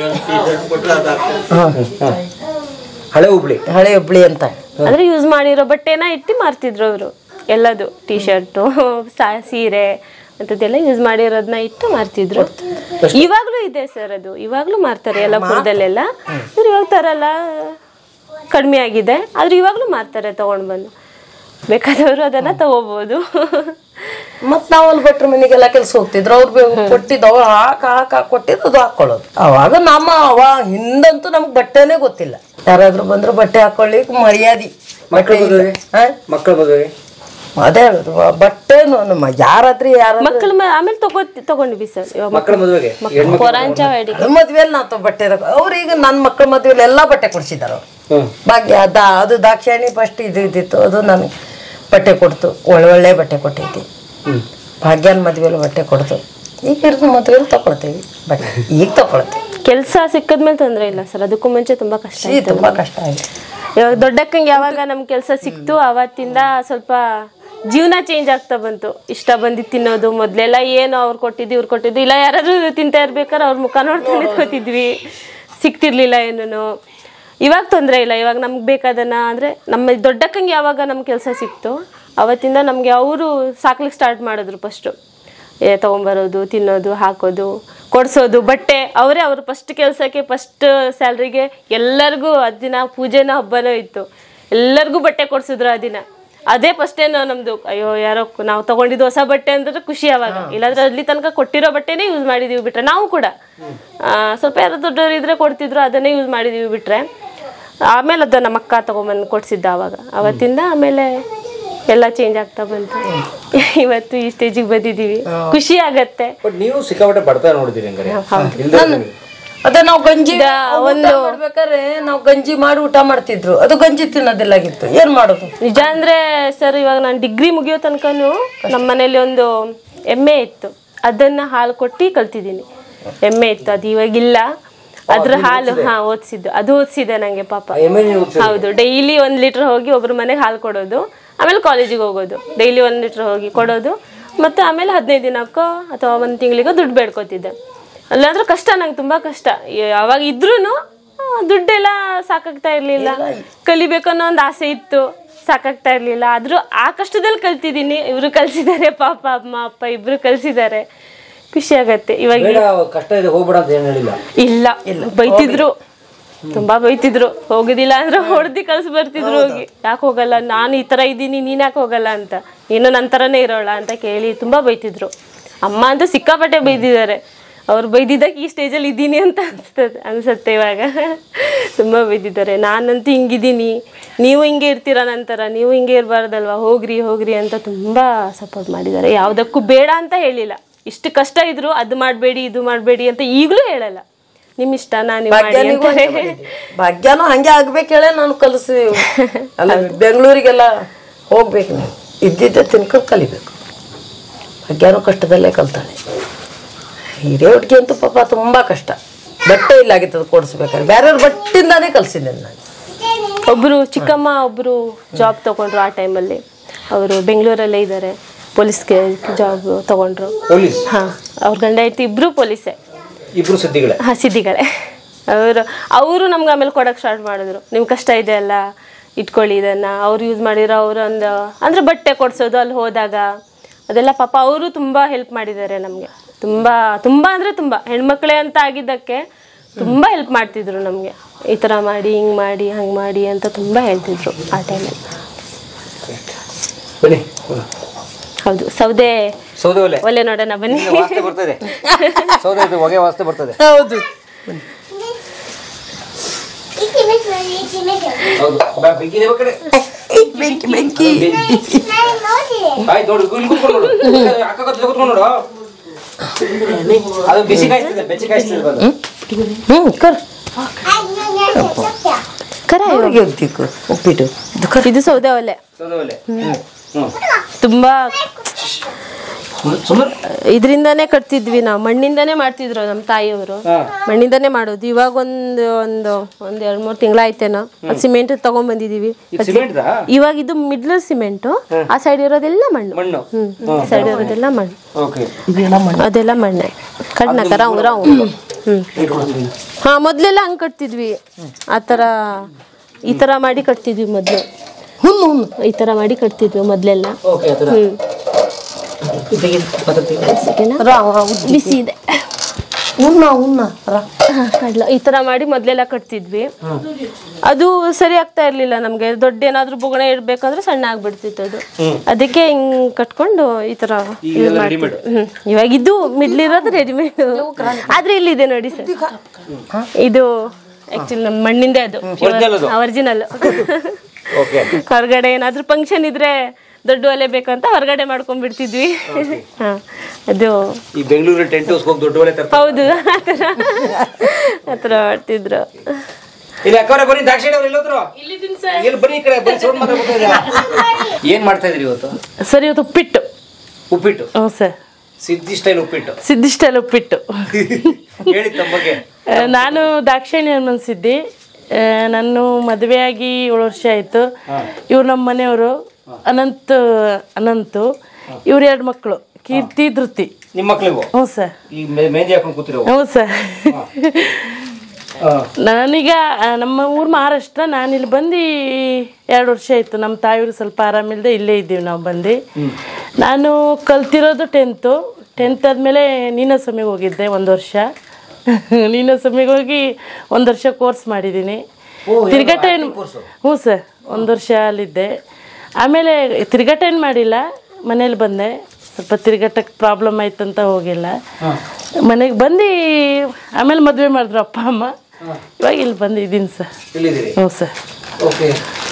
Speaker 1: ಹಳೆ ಹುಬ್ಳಿ
Speaker 3: ಹಳೆ ಉಬ್ಳಿ ಅಂತ
Speaker 2: ಅಂದ್ರೆ ಯೂಸ್ ಮಾಡಿರೋ ಬಟ್ಟೆನ ಇಟ್ಟು ಮಾರ್ತಿದ್ರು ಅವರು ಎಲ್ಲದು ಟೀ ಶರ್ಟು ಸೀರೆ ಅಂಥದ್ದೆಲ್ಲ ಯೂಸ್ ಮಾಡಿರೋದನ್ನ ಇಟ್ಟು ಮಾರ್ತಿದ್ರು ಇವಾಗ್ಲೂ ಇದೆ ಸರ್ ಅದು ಇವಾಗ್ಲೂ ಮಾರ್ತಾರೆ ಎಲ್ಲ ಪುರದಲ್ಲೆಲ್ಲ ಇವ್ರು ಇವಾಗ ತರಲ್ಲ ಕಡಿಮೆ ಆಗಿದೆ ಆದ್ರೆ ಇವಾಗ್ಲೂ ಮಾರ್ತಾರೆ ತಗೊಂಡ್ ಬಂದು ಬೇಕಾದವರು ಅದನ್ನ ತಗೋಬಹುದು
Speaker 3: ಮತ್ ನಾವು ಅಲ್ಲಿ ಭಟ್ರ ಮನೆಗೆಲ್ಲ ಕೆಲಸ ಹೋಗ್ತಿದ್ರು ಅವ್ರು ಕೊಟ್ಟಿದ್ದು ಅವ್ರು ಹಾಕ ಹಾಕ ಕೊಟ್ಟಿದ್ದು ಅದು ಹಾಕೊಳ್ಳೋದು ಅವಾಗ ನಮ್ಮ ಅವ ಹಿಂದಂತೂ ನಮ್ಗೆ ಬಟ್ಟೆನೇ ಗೊತ್ತಿಲ್ಲ ಯಾರಾದ್ರೂ ಬಂದ್ರು ಬಟ್ಟೆ ಹಾಕೊಳ್ಳಿಕ್ ಮರ್ಯಾದಿ
Speaker 1: ಮಕ್ಕಳ ಮದುವೆ
Speaker 3: ಹಾ?
Speaker 1: ಮಕ್ಕಳ ಮದುವೆ
Speaker 3: ಅದೇ ಹೇಳುದು ಆ ಬಟ್ಟೆನು ನಮ್ಮ ಯಾರಾದ್ರೂ ಯಾರ
Speaker 2: ಮಕ್ಕಳ ಆಮೇಲೆ ತಗೋ ತಗೊಂಡ್ವಿ ಸರ್ ಇವಾಗ
Speaker 1: ಮಕ್ಕಳ ಮದುವೆಗೆ ಹೆಣ್ಮಕ್ಳು
Speaker 2: ಕೊರಾಂಚ ಬೇಡಿ
Speaker 3: ಮದ್ವೆಲಿ ನಾವು ತ- ಬಟ್ಟೆ ತಗೊ ಅವ್ರೀಗ ನನ್ನ ಮಕ್ಕಳ ಮದ್ವೆಲಿ ಎಲ್ಲಾ ಬಟ್ಟೆ ಕೊಡ್ಸಿದಾರ ಅವ್ರು
Speaker 1: ಹ್ಮ್
Speaker 3: ಭಾಗ್ಯ ದಾ ಅದು ದಾಕ್ಷಾಯಣಿ ಫಸ್ಟ್ ಇದು ಇದ್ದಿತ್ತು ಅದು ನನಗೆ ಬಟ್ಟೆ ಕೊಡ್ತು ಒಳ್ಳೊಳ್ಳೆ ಬಟ್ಟೆ ಕೊಟ್ಟೈತಿ
Speaker 1: ಹ್ಮ್
Speaker 3: ಭಾಗ್ಯನ ಮದ್ವೆಲಿ ಬಟ್ಟೆ ಕೊಡ್ತು ಈಗ ಇರೋದು ಮದ್ವೆಲಿ ತಗೊಳ್ತೀವಿ ಬಟ್ಟೆ ಈಗ ತಗೊಳ್ತೀವಿ
Speaker 2: ಕೆಲಸ ಸಿಕ್ಕದ್ಮೇಲೆ ತೊಂದ್ರೆ ಇಲ್ಲ ಸರ್ ಅದಕ್ಕೂ ಮುಂಚೆ ತುಂಬಾ ಕಷ್ಟ
Speaker 3: ಈ ತುಂಬಾ ಕಷ್ಟ ಆಗಿದೆ
Speaker 2: ಇವಾಗ ದೊಡ್ಡಕ್ಕಂಗೆ ಯಾವಾಗ ನಮ್ ಕೆಲಸ ಸಿಕ್ತು ಅವತ್ತಿಂದ ಸ್ವಲ್ಪ ಜೀವನ ಚೇಂಜ್ ಆಗ್ತಾ ಬಂತು ಇಷ್ಟ ಬಂದಿದ್ದು ತಿನ್ನೋದು ಮೊದ್ಲೆಲ್ಲ ಏನು ಅವ್ರು ಕೊಟ್ಟಿದ್ದು ಇವ್ರು ಕೊಟ್ಟಿದ್ದು ಇಲ್ಲ ಯಾರಾದ್ರೂ ತಿಂತಾ ಇರ್ಬೇಕಾದ್ರೆ ಅವ್ರ ಮುಖ ನೋಡ್ತಾ ನಿಂತ್ಕೋತಿದ್ವಿ ಸಿಕ್ತಿರ್ಲಿಲ್ಲ ಏನೂ ಇವಾಗ ತೊಂದರೆ ಇಲ್ಲ ಇವಾಗ ನಮ್ಗೆ ಬೇಕಾದನ್ನ ಅಂದ್ರೆ ನಮ್ಮ ದೊಡ್ಡಕ್ಕಂಗೆ ಯಾವಾಗ ನಮ್ಮ ಕೆಲಸ ಸಿಕ್ತು ಅವತ್ತಿಂದ ನಮ್ಗೆ ಅವರು ಸಾಕ್ಲಿಕ್ಕೆ ಸ್ಟಾರ್ಟ್ ಮಾಡಿದ್ರು ಫಸ್ಟು ಏ ತೊಗೊಂಬರೋದು ತಿನ್ನೋದು ಹಾಕೋದು ಕೊಡ್ಸೋದು ಬಟ್ಟೆ ಅವರೇ ಅವ್ರ ಫಸ್ಟ್ ಕೆಲಸಕ್ಕೆ ಫಸ್ಟ್ ಸ್ಯಾಲ್ರಿಗೆ ಎಲ್ಲರಿಗೂ ಆ ದಿನ ಪೂಜೆನೋ ಹಬ್ಬನೋ ಇತ್ತು ಎಲ್ಲರಿಗೂ ಬಟ್ಟೆ ಕೊಡ್ಸಿದ್ರು ಆ ದಿನ ಅದೇ ಫಸ್ಟ್ ಏನೋ ನಮ್ದು ಅಯ್ಯೋ ಯಾರೋ ನಾವು ತಗೊಂಡಿದ್ದು ಹೊಸ ಬಟ್ಟೆ ಅಂದ್ರೆ ಖುಷಿ ಅವಾಗ ಇಲ್ಲಾಂದ್ರೆ ಅಲ್ಲಿ ತನಕ ಕೊಟ್ಟಿರೋ ಬಟ್ಟೆನೇ ಯೂಸ್ ಮಾಡಿದೀವಿ ಬಿಟ್ರೆ ನಾವು ಕೂಡ ಆ, ಸ್ವಲ್ಪ ಯಾರೋ ದೊಡ್ಡವರು ಇದ್ರೆ ಕೊಡ್ತಿದ್ರು ಅದನ್ನೇ ಯೂಸ್ ಮಾಡಿದೀವಿ ಬಿಟ್ರೆ ಆಮೇಲೆ ಅದು ನಮ್ಮ ಅಕ್ಕ ತಗೊಂಬಂದು ಕೊಡ್ಸಿದ್ದ ಅವಾಗ ಅವತ್ತಿಂದ ಆಮೇಲೆ ಎಲ್ಲ ಚೇಂಜ್ ಆಗ್ತಾ ಬಂತು ಇವತ್ತು ಈ ಸ್ಟೇಜಿಗೆ ಬಂದಿದ್ದೀವಿ ಖುಷಿ ಆಗತ್ತೆ
Speaker 1: ಬಟ್ ನೀವು ಸಿಕ್ಕಾಪಟ್ಟೆ ಬಡ್ತಾ ನೋಡಿದಿರಿ ಹಂಗಾರೆ ಇಲ್ದೇ ಇದ್ರೆ-
Speaker 3: ಅದೇ ನಾವು ಗಂಜಿ
Speaker 2: ಈಗ
Speaker 3: ಒಂದು ಮಾಡ್ಬೇಕಾದ್ರೆ ನಾವು ಗಂಜಿ ಮಾಡಿ ಊಟ ಮಾಡ್ತಿದ್ರು ಅದು ಗಂಜಿ ತಿನ್ನೋದಿಲ್ಲಾಗಿತ್ತು ಏನ್ ಮಾಡೋದು
Speaker 2: ನಿಜ ಅಂದ್ರೆ ಸರ್ ಇವಾಗ ನಾನು ಡಿಗ್ರಿ ಮುಗಿಯೋ ತನಕನೂ ನಮ್ಮ ಮನೇಲಿ ಒಂದು ಎಮ್ಮೆ ಇತ್ತು ಅದನ್ನ ಹಾಲು ಕೊಟ್ಟು ಕಲ್ತಿದ್ದೀನಿ ಎಮ್ಮೆ ಇತ್ತು ಅದು ಇವಾಗಿಲ್ಲ ಅದ್ರ ಹಾಲು ಹಾ ಓದಿಸಿದ್ದು ಅದು ಓದಿಸಿದೆ ನಂಗೆ ಪಾಪ
Speaker 1: ಆ ಎಮ್ಮೆ ನೀವು ಉತ್ಸವ-
Speaker 2: ಹೌದು ಡೈಲಿ ಒಂದ್ ಲೀಟರ್ ಹೋಗಿ ಒಬ್ರ ಮನೆಗೆ ಹಾಲು ಕೊಡೋದು ಆಮೇಲೆ ಕಾಲೇಜಿಗೆ ಹೋಗೋದು ಡೈಲಿ ಒಂದ್ ಲೀಟರ್ ಹೋಗಿ ಕೊಡೋದು ಮತ್ತೆ ಆಮೇಲೆ ಹದಿನೈದು ದಿನಕ್ಕೋ ಅಥವಾ ಒಂದ್ ತಿಂಗಳಿಗೋ ದುಡ್ಡು ಬೇಡ್ಕೊತಿದ್ದೆ ಅಲ್ಲಾಂದ್ರೆ ಕಷ್ಟ ನಂಗೆ ತುಂಬಾ ಕಷ್ಟ ಯ- ಅವಾಗ ಇದ್ರೂನು ಆ, ದುಡ್ಡೆಲ್ಲ ಸಾಕಾಗ್ತಾ ಇರ್ಲಿಲ್ಲ ಕಲಿಬೇಕು ಅನ್ನೋ ಒಂದು ಆಸೆ ಇತ್ತು ಸಾಕಾಗ್ತಾ ಇರ್ಲಿಲ್ಲ ಆದ್ರೂ ಆ ಕಷ್ಟದಲ್ಲಿ ಕಲ್ತಿದ್ದೀನಿ ಇವರು ಕಲ್ಸಿದ್ದಾರೆ ಪಾಪ ಅಮ್ಮ ಅಪ್ಪ ಇಬ್ರು ಕಲ್ಸಿದ್ದಾರೆ ಖುಷಿ ಆಗತ್ತೆ ಇವಾಗ
Speaker 1: ಬೇಡ ಕಷ್ಟ ಇದೆ ಹೋಗ್ಬೇಡ ಅಂತ ಏನು ಹೇಳಿಲ್ಲ
Speaker 2: ಇಲ್ಲ ಬೈತಿದ್ರು ತುಂಬಾ ಬೈತಿದ್ರು ಹೋಗುದಿಲ್ಲ ಅಂದ್ರೆ ಹೊಡೆದಿ ಕಳ್ಸಿ ಬರ್ತಿದ್ರು ಹೋಗಿ ಯಾಕೆ ಹೋಗಲ್ಲ ನಾನು ಈ ತರ ಇದ್ದೀನಿ ನೀನ್ ಯಾಕೆ ಹೋಗಲ್ಲ ಅಂತ ನೀನು ನನ್ನ ಥರನೇ ಇರೋಳ ಅಂತ ಕೇಳಿ ತುಂಬಾ ಬೈತಿದ್ರು ಅಮ್ಮ ಅಂತೂ ಸಿಕ್ಕಾಪಟ್ಟೆ ಬೈದಿದ್ದಾರೆ ಅವ್ರು ಬೈದಿದ್ದಕ್ಕೆ ಈ ಸ್ಟೇಜಲ್ಲಿ ಇದ್ದೀನಿ ಅಂತ ಅನ್ಸ್ತದೆ ಅನ್ಸತ್ತೆ ಇವಾಗ ತುಂಬಾ ಬೈದಿದ್ದಾರೆ ನಾನಂತೂ ಹಿಂಗಿದ್ದೀನಿ ನೀವು ಹಿಂಗೆ ಇರ್ತೀರ ನಂತರ ನೀವು ಹಿಂಗೆ ಇರಬಾರ್ದಲ್ವಾ ಹೋಗ್ರಿ ಹೋಗ್ರಿ ಅಂತ ತುಂಬಾ ಸಪೋರ್ಟ್ ಮಾಡಿದ್ದಾರೆ ಯಾವುದಕ್ಕೂ ಬೇಡ ಅಂತ ಹೇಳಿಲ್ಲ ಇಷ್ಟು ಕಷ್ಟ ಇದ್ರು ಅದು ಮಾಡಬೇಡಿ ಇದು ಮಾಡಬೇಡಿ ಅಂತ ಈಗಲೂ ಹೇಳಲ್ಲ ನಿಮ್ ಇಷ್ಟ ನಾನು ಮಾಡಿ
Speaker 3: ಭಾಗ್ಯನಿಗೂ
Speaker 2: ಅಂತಾರೆ
Speaker 3: ಹಂಗೆ ಮಾಡಿದ್ದೆ. ಭಾಗ್ಯನೂ ಹಂಗೆ ಆಗ್ಬೇಕು ಹೇಳೇ ನಾನು ಕಲಿಸಿ ಅಲ್ಲ ಬೆಂಗಳೂರಿಗೆಲ್ಲ ಹೋಗ್ಬೇಕು ನೀವು ಇದ್ದಿದ್ದೆ ತಿನ್ಕೊಂಡು ಕಲಿಬೇಕು ಭಾಗ್ಯನೂ ಕಷ್ಟದಲ್ಲೇ ಕಲ್ತಾಳೆ ಹಿರೇಹುಡ್ಗಿ ಅಂತೂ ಪಾಪ ತುಂಬಾ ಕಷ್ಟ ಬಟ್ಟೆ ಇಲ್ಲ ಆಗಿತ್ತದು ಕೊಡಿಸ್ಬೇಕಾದ್ರೆ ಬೇರೆಯವ್ರ ಬಟ್ಟಿಂದಾನೇ ಕಲ್ಸಿದ್ದೆ ನಾನು
Speaker 2: ಒಬ್ರು ಚಿಕ್ಕಮ್ಮ ಒಬ್ರು ಜಾಬ್ ತಗೊಂಡ್ರು ಆ ಟೈಮಲ್ಲಿ ಅವರು ಬೆಂಗಳೂರಲ್ಲೇ ಇದ್ದಾರೆ ಪೊಲೀಸ್ಗೆ ಜಾಬ್ ತಗೊಂಡ್ರು
Speaker 1: ಪೊಲೀಸ್
Speaker 2: ಹಾ ಅವ್ರ ಗಂಡ ಐತಿ ಇಬ್ರು ಪೊಲೀಸೇ
Speaker 1: ಇಬ್ರು ಸಿದ್ಧಿಗಳೇ
Speaker 2: ಹಾ ಸಿದ್ಧಿಗಳೇ ಅವರು ಅವರು ನಮ್ಗೆ ಆಮೇಲೆ ಕೊಡಕ್ಕೆ ಸ್ಟಾರ್ಟ್ ಮಾಡಿದ್ರು ನಿಮ್ಮ ಕಷ್ಟ ಇದೆ ಅಲ್ಲ ಇಟ್ಕೊಳ್ಳಿ ಇದನ್ನು ಅವ್ರು ಯೂಸ್ ಮಾಡಿರೋ ಅವರು ಒಂದು ಅಂದರೆ ಬಟ್ಟೆ ಕೊಡ್ಸೋದು ಅಲ್ಲಿ ಹೋದಾಗ ಅದೆಲ್ಲ ಪಾಪ ಅವರು ತುಂಬ ಹೆಲ್ಪ್ ಮಾಡಿದ್ದಾರೆ ನಮಗೆ ತುಂಬ ತುಂಬ ಅಂದರೆ ತುಂಬ ಹೆಣ್ಮಕ್ಳೇ ಅಂತ ಆಗಿದ್ದಕ್ಕೆ ತುಂಬ ಹೆಲ್ಪ್ ಮಾಡ್ತಿದ್ರು ನಮಗೆ ಈ ಥರ ಮಾಡಿ ಹಿಂಗೆ ಮಾಡಿ ಹಂಗೆ ಮಾಡಿ ಅಂತ ತುಂಬ ಹೇಳ್ತಿದ್ರು ಆ ಟೈಮಲ್ಲಿ
Speaker 1: ಬನ್ನಿ
Speaker 2: ಹೌದು ಸೌದೆ
Speaker 1: ಸೌದೆ ಒಲೆ
Speaker 2: ಒಲೆ ನೋಡೋಣ ಬನ್ನಿ
Speaker 1: ವಾಸನೆ ಬರ್ತದೆ ಸೌದೆ ಇದು ಹೊಗೆ ವಾಸನೆ ಬರ್ತದೆ
Speaker 3: ಹೌದು
Speaker 1: ಹೌದು ಬಾ, ಬೆಂಕಿ ಇದೆ ಬಾ ಕಡೆ
Speaker 3: ಬೆಂಕಿ ಬೆಂಕಿ
Speaker 1: ಆಯ್ತು ನೋಡು ಇಲ್ಲಿ ಕೂತ್ಕೊಂಡು ನೋಡು ಅಕ್ಕ ಕತ್ತಲೆ ಕೂತ್ಕೊಂಡು ನೋಡು ಅದು ಬಿಸಿ ಕಾಯಿಸ್ತಿದೆ ಬೆಚ್ಚಿ ಕಾಯಿಸ್ತಿದೆ ಬಂದು
Speaker 3: ಹ್ಮ್ ಕರ್
Speaker 2: ಕರ
Speaker 3: ಅವ್ರಿಗೆ ಹೋಗ್ತಿಕ್ಕು ಉಪ್ಪಿಟ್ಟು ಇದು ಕರ್
Speaker 2: ಇದು ಸೌದೆ ಒಲೆ
Speaker 1: ಸೌದೆ ಒಲೆ ಹ್ಮ್
Speaker 2: ತುಂಬಾ
Speaker 1: ಸುಮ್ಮನೆ
Speaker 2: ಇದರಿಂದಾನೇ ಕಟ್ತಿದ್ವಿ ನಾವು ಮಣ್ಣಿಂದಾನೇ ಮಾಡ್ತಿದ್ರು ನಮ್ಮ ತಾಯಿಯವರು
Speaker 1: ಹಾ
Speaker 2: ಮಣ್ಣಿಂದಾನೇ ಮಾಡೋದು ಇವಾಗ ಒಂದು ಒಂದು ಒಂದ್ ಎರಡ್ ಮೂರ್ ತಿಂಗಳಾಯ್ತೇನೋ ಅದು ಸಿಮೆಂಟ್ ತಗೊಂಡ್ ಬಂದಿದೀವಿ
Speaker 1: ಇದು ಸಿಮೆಂಟ್ದಾ
Speaker 2: ಇವಾಗ ಇದು ಮಿಡ್ಲ್ ಸಿಮೆಂಟು ಆ ಸೈಡ್ ಇರೋದೆಲ್ಲ ಮಣ್ಣು
Speaker 1: ಮಣ್ಣು
Speaker 2: ಹ್ಮ್ ಸೈಡ್ ಇರೋದೆಲ್ಲ ಮಣ್ಣು
Speaker 1: ಓಕೆ
Speaker 2: ಅದೆಲ್ಲ ಮಣ್ಣೆ ಕಣ್ಣ ಕರ ಉಂಗ್ರ ಹ್ಮ್ ಹಾ ಮೊದ್ಲೆಲ್ಲ ಹಂಗ್ ಕಟ್ತಿದ್ವಿ ಆ ಥರ ಈ ಥರ ಮಾಡಿ ಕಟ್ತಿದ್ವಿ ಮೊದ್ಲು
Speaker 3: ಹುಣ್ಣು ಹುಣ್ಣು
Speaker 2: ಈ ಥರ ಮಾಡಿ ಕಟ್ತಿದ್ವಿ ಮೊದ್ಲೆಲ್ಲ
Speaker 1: ಓಕೆ ಆತರ
Speaker 2: ಹ್ಮ್ ಸರಿನಾ?
Speaker 3: ರಾ ರಾ, ಉದ್ದಿ.
Speaker 2: ಬಿಸಿ ಇದೆ
Speaker 3: ಉಣ್ಣ ಉಣ್ಣ ರಾ
Speaker 2: ಹಾ, ಕಡ್ಲ ಈ ತರ ಮಾಡಿ ಮೊದ್ಲೆಲ್ಲ ಕಟ್ತಿದ್ವಿ ಅದು ಸರಿ ಆಗ್ತಾ ಇರ್ಲಿಲ್ಲ ನಮ್ಗೆ ದೊಡ್ಡ ಏನಾದ್ರೂ ಬೊಗಣೆ ಇಡ್ಬೇಕಂದ್ರೆ ಸಣ್ಣ ಆಗ್ಬಿಡ್ತಿತ್ತು ಅದು ಅದಕ್ಕೆ ಹಿಂಗ್ ಕಟ್ಕೊಂಡು ಈ ತರ use ಮಾಡ್ತಿದ್ವಿ. ಹ್ಮ್. ಇವಾಗ ಇದು ಮಿಡ್ಲ್ ಇರೋದು ರೆಡಿಮೇಡ್ ಆದ್ರೆ ಇಲ್ಲಿದೆ ನೋಡಿ ಸರ್ ಇದು ಆಕ್ಚುಲಿ ನಮ್ಮ ಮಣ್ಣಿಂದೇ ಅದು
Speaker 1: Original ಅದು?
Speaker 2: ಒರಿಜಿನಲ್
Speaker 1: ಓಕೆ
Speaker 2: ಹೊರಗಡೆ ಏನಾದ್ರೂ ಫಂಕ್ಷನ್ ಇದ್ರೆ ದೊಡ್ಡ ಒಲೆ ಬೇಕಂತ ಹೊರಗಡೆ ಮಾಡ್ಕೊಂಡ್ಬಿಡ್ತಿದ್ವಿ ಹಾ ಅದು
Speaker 1: ಈ ಬೆಂಗಳೂರಲ್ಲಿ ಟೆಂಟ್ ಹೌಸ್ ಹೋಗಿ ದೊಡ್ಡ ಒಲೆ ತರ್ತಾರೆ
Speaker 2: ಹೌದು ಆ ಥರ ಆ ಥರ ಮಾಡ್ತಿದ್ರು
Speaker 1: ಇಲ್ಲಿ ಅಕ್ಕವ್ರೆ ಬನ್ನಿ ದಾಕ್ಷಿಣ ಅವ್ರು ಎಲ್ಲೋದ್ರು ಇಲ್ಲಿ ಬನ್ನಿ ಈ ಕಡೆ ಬನ್ನಿ ಸೌಂಡ್ ಮಾತಾಡ್ತಾ ಇದ್ದೀರಾ ಏನ್ ಮಾಡ್ತಾ ಇದ್ರಿ ಇವತ್ತು
Speaker 2: ಸರಿ ಇವತ್ತು ಉಪ್ಪಿಟ್ಟು
Speaker 1: ಉಪ್ಪಿಟ್ಟು
Speaker 2: ಹ್ಞೂ ಸರ್
Speaker 1: ಸಿದ್ಧಿ ಸ್ಟೈಲ್ ಉಪ್ಪಿಟ್ಟು
Speaker 2: ಸಿದ್ಧಿ ಸ್ಟೈಲ್ ಉಪ್ಪಿಟ್ಟು
Speaker 1: ಹೇಳಿ ತಮ್ಮ ಬಗ್ಗೆ
Speaker 4: ಆ, ನಾನು ದಾಕ್ಷಾಯಣಿ ಹನುಮನ್ಸಿದ್ದಿ ಆ, ನಾನು ಮದುವೆಯಾಗಿ ಏಳು ವರ್ಷ ಆಯಿತು ಇವ್ರು ನಮ್ಮ ಮನೆಯವರು ಅನಂತ್ ಅನಂತು ಇವ್ರ ಎರಡು ಮಕ್ಕಳು ಕೀರ್ತಿ ಧೃತಿ
Speaker 1: ನಿಮ್ಮ ಮಕ್ಳಿಗೂ
Speaker 4: ಹ್ಞೂ ಸರ್
Speaker 1: ಈ ಮೆ- ಮೆಹಂದಿ ಹಾಕೊಂಡು ಕೂತಿರೋ
Speaker 4: ಹ್ಞೂ ಸರ್ ನಾನೀಗ ಆ, ನಮ್ಮ ಊರು ಮಹಾರಾಷ್ಟ್ರ ನಾನಿಲ್ಲಿ ಬಂದು ಎರಡು ವರ್ಷ ಆಯಿತು ನಮ್ಮ ತಾಯಿಯವರು ಸ್ವಲ್ಪ ಆರಾಮಿಲ್ಲದೆ ಇಲ್ಲೇ ಇದ್ದೀವಿ ನಾವು ಬಂದು ನಾನು ಕಲ್ತಿರೋದು ಟೆಂತು ಟೆಂತ್ ಆದಮೇಲೆ ನೀನಾಸಮಿಗೆ ಹೋಗಿದ್ದೆ ಒಂದು ವರ್ಷ ನೀನಾಸಮಿಗೆ ಹೋಗಿ ಒಂದು ವರ್ಷ ಕೋರ್ಸ್ ಮಾಡಿದ್ದೀನಿ ತಿರ್ಗಾಟ ಏನು ಹ್ಞೂ ಸರ್ ಒಂದು ವರ್ಷ ಅಲ್ಲಿದ್ದೆ ಆಮೇಲೆ ತಿರ್ಗಾಟ ಏನು ಮಾಡಿಲ್ಲ ಮನೇಲಿ ಬಂದೆ ಸ್ವಲ್ಪ ತಿರ್ಗಾಟಕ್ಕೆ ಪ್ರಾಬ್ಲಮ್ ಆಯ್ತು ಅಂತ ಹೋಗಿಲ್ಲ ಮನೆಗೆ ಬಂದು ಆಮೇಲೆ ಮದುವೆ ಮಾಡಿದ್ರು ಅಪ್ಪ ಅಮ್ಮ ಇವಾಗ ಇಲ್ಲಿ ಬಂದಿದ್ದೀನಿ ಸರ್
Speaker 1: ಇಲ್ಲಿದ್ದೀರಿ
Speaker 4: ಹ್ಞೂ ಸರ್
Speaker 1: ಓಕೆ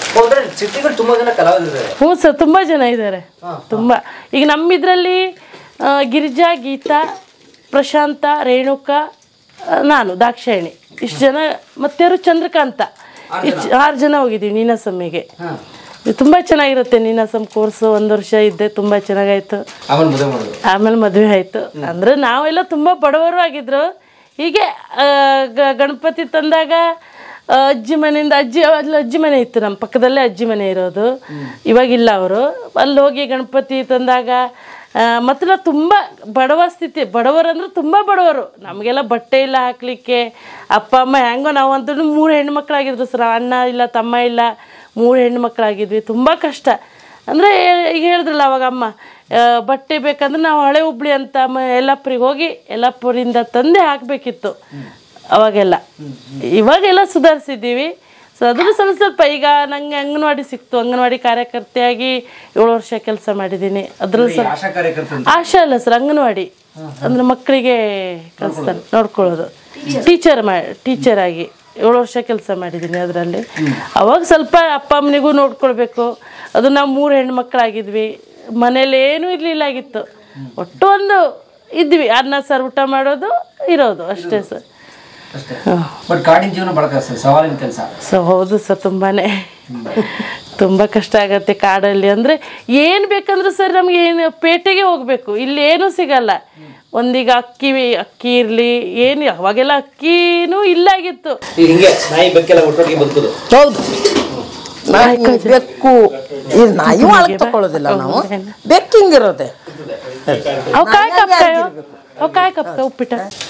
Speaker 1: ಅಂದ್ರೆ ಸಿಟಿಗಳು ತುಂಬಾ ಜನ ಕಲಾವಿದರಿದ್ದಾರೆ
Speaker 4: ಹ್ಞೂ ಸರ್ ತುಂಬ ಜನ ಇದ್ದಾರೆ ತುಂಬ ಈಗ ನಮ್ಮ ಇದರಲ್ಲಿ ಗಿರಿಜಾ ಗೀತಾ ಪ್ರಶಾಂತ ರೇಣುಕಾ ಆ, ನಾನು ದಾಕ್ಷಾಯಣಿ ಇಷ್ಟು ಜನ ಮತ್ತಾರು ಚಂದ್ರಕಾಂತ ಇಷ್ಟು ಆರು ಜನ ಹೋಗಿದ್ದೀವಿ ನೀನಾಸಮ್ಮಿಗೆ ತುಂಬ ಚೆನ್ನಾಗಿರುತ್ತೆ ನೀನಾಸಮ್ ಕೋರ್ಸು ಒಂದು ವರ್ಷ ಇದ್ದೆ ತುಂಬ ಚೆನ್ನಾಗಾಯ್ತು
Speaker 1: ಆಮೇಲೆ ಮದುವೆ ಮಾಡಿದ್ರು
Speaker 4: ಆಮೇಲೆ ಮದುವೆ ಆಯಿತು ಅಂದರೆ ನಾವೆಲ್ಲ ತುಂಬ ಬಡವರು ಆಗಿದ್ರು ಹೀಗೆ ಆ, ಗ- ಗಣಪತಿ ತಂದಾಗ ಆ, ಅಜ್ಜಿ ಮನೆಯಿಂದ ಅಜ್ಜಿ ಅಲ್ಲಿ ಅಜ್ಜಿ ಮನೆ ಇತ್ತು ನಮ್ಮ ಪಕ್ಕದಲ್ಲೇ ಅಜ್ಜಿ ಮನೆ ಇರೋದು ಇವಾಗಿಲ್ಲ ಅವರು ಅಲ್ಲಿ ಹೋಗಿ ಗಣಪತಿ ತಂದಾಗ ಮೊದಲ ತುಂಬ ಬಡವ ಸ್ಥಿತಿ ಬಡವರಂದ್ರೆ ತುಂಬ ಬಡವರು ನಮಗೆಲ್ಲ ಬಟ್ಟೆ ಇಲ್ಲ ಹಾಕ್ಲಿಕ್ಕೆ ಅಪ್ಪ ಅಮ್ಮ ಹೆಂಗೋ ನಾವಂತೂ ಮೂರು ಹೆಣ್ಮಕ್ಳಾಗಿದ್ರು ಸರ್ ಅಣ್ಣ ಇಲ್ಲ ತಮ್ಮ ಇಲ್ಲ ಮೂರು ಹೆಣ್ಮಕ್ಳಾಗಿದ್ವಿ ತುಂಬ ಕಷ್ಟ ಅಂದರೆ ಈಗ ಹೇಳಿದ್ರಲ್ಲ ಅವಾಗ ಅಮ್ಮ ಆ, ಬಟ್ಟೆ ಬೇಕಂದ್ರೆ ನಾವು ಹಳೆ ಹುಬ್ಳಿ ಅಂತ ಮ ಯಲ್ಲಾಪುರಿಗೆ ಹೋಗಿ ಯಲ್ಲಾಪುರಿಂದ ತಂದೆ ಹಾಕಬೇಕಿತ್ತು ಅವಾಗೆಲ್ಲ ಇವಾಗೆಲ್ಲ ಸುಧಾರಿಸಿದ್ದೀವಿ ಸೊ ಅದ್ರೂ ಸ್ವಲ್ಪ ಸ್ವಲ್ಪ ಈಗ ನಂಗೆ ಅಂಗನವಾಡಿ ಸಿಕ್ತು ಅಂಗನವಾಡಿ ಕಾರ್ಯಕರ್ತೆಯಾಗಿ ಏಳು ವರ್ಷ ಕೆಲಸ ಮಾಡಿದ್ದೀನಿ ಅದ್ರಲ್ಲಿ ಸ್ವಲ್ಪ
Speaker 1: ಆಶಾ ಕಾರ್ಯಕರ್ತ
Speaker 4: ಆಶಾ ಅಲ್ಲ ಸರ್ ಅಂಗನವಾಡಿ ಅಂದ್ರೆ ಮಕ್ಕಳಿಗೆ ಕಲಿಸ್ತಾರೆ ನೋಡ್ಕೊಳ್ಳೋದು ಟೀಚರ್ ಮಾ ಟೀಚರ್ ಆಗಿ ಏಳು ವರ್ಷ ಕೆಲಸ ಮಾಡಿದ್ದೀನಿ ಅದರಲ್ಲಿ ಅವಾಗ ಸ್ವಲ್ಪ ಅಪ್ಪ ಅಮ್ಮನಿಗೂ ನೋಡ್ಕೊಳ್ಬೇಕು ಅದು ನಾವು ಮೂರು ಹೆಣ್ಮಕ್ಳಾಗಿದ್ವಿ ಮನೇಲಿ ಏನೂ ಇರಲಿಲ್ಲ ಆಗಿತ್ತು ಒಟ್ಟು ಒಂದು ಇದ್ವಿ ಅನ್ನ ಸರ್ ಊಟ ಮಾಡೋದು ಇರೋದು ಅಷ್ಟೇ ಸರ್
Speaker 1: ಅಷ್ಟೇ ಬಟ್ ಕಾಡಿನ ಜೀವನ ಬಹಳ ಕಷ್ಟ ಸವಾಲಿನ ಕೆಲಸ
Speaker 4: ಸೊ ಹೌದು ಸರ್ ತುಂಬಾನೇ ತುಂಬ ಕಷ್ಟ ಆಗತ್ತೆ ಕಾಡಲ್ಲಿ ಅಂದರೆ ಏನು ಬೇಕಂದ್ರೆ ಸರ್ ನಮಗೆ ಏನು ಪೇಟೆಗೆ ಹೋಗಬೇಕು ಇಲ್ಲಿ ಏನೂ ಸಿಗಲ್ಲ ಒಂದೀಗ ಅಕ್ಕಿ ಅಕ್ಕಿ ಇರಲಿ ಏನು ಅವಾಗೆಲ್ಲ ಅಕ್ಕಿನೂ ಇಲ್ಲಾಗಿತ್ತು
Speaker 1: ಈಗ ಹಿಂಗೆ ನಾಯಿ ಬೆಕ್ಕೆಲ್ಲ ಒಟ್ಟೊಟ್ಟಿಗೆ ಬದುಕುದು
Speaker 3: ಹೌದು ನಾಯಿ ಬೆಕ್ಕು ಇದು ನಾಯಿ ಒಳಗೆ ತಗೊಳ್ಳೋದಿಲ್ಲ ನಾವು ಬೆಕ್ಕು ಹಿಂಗಿರೋದೆ
Speaker 4: ಅವು ಕಾಯಿ ಕಪ್ತಾಯೋ ಅವು ಕಾಯಿ ಕಪ್ತಾವ ಉಪ್ಪಿಟ್ಟ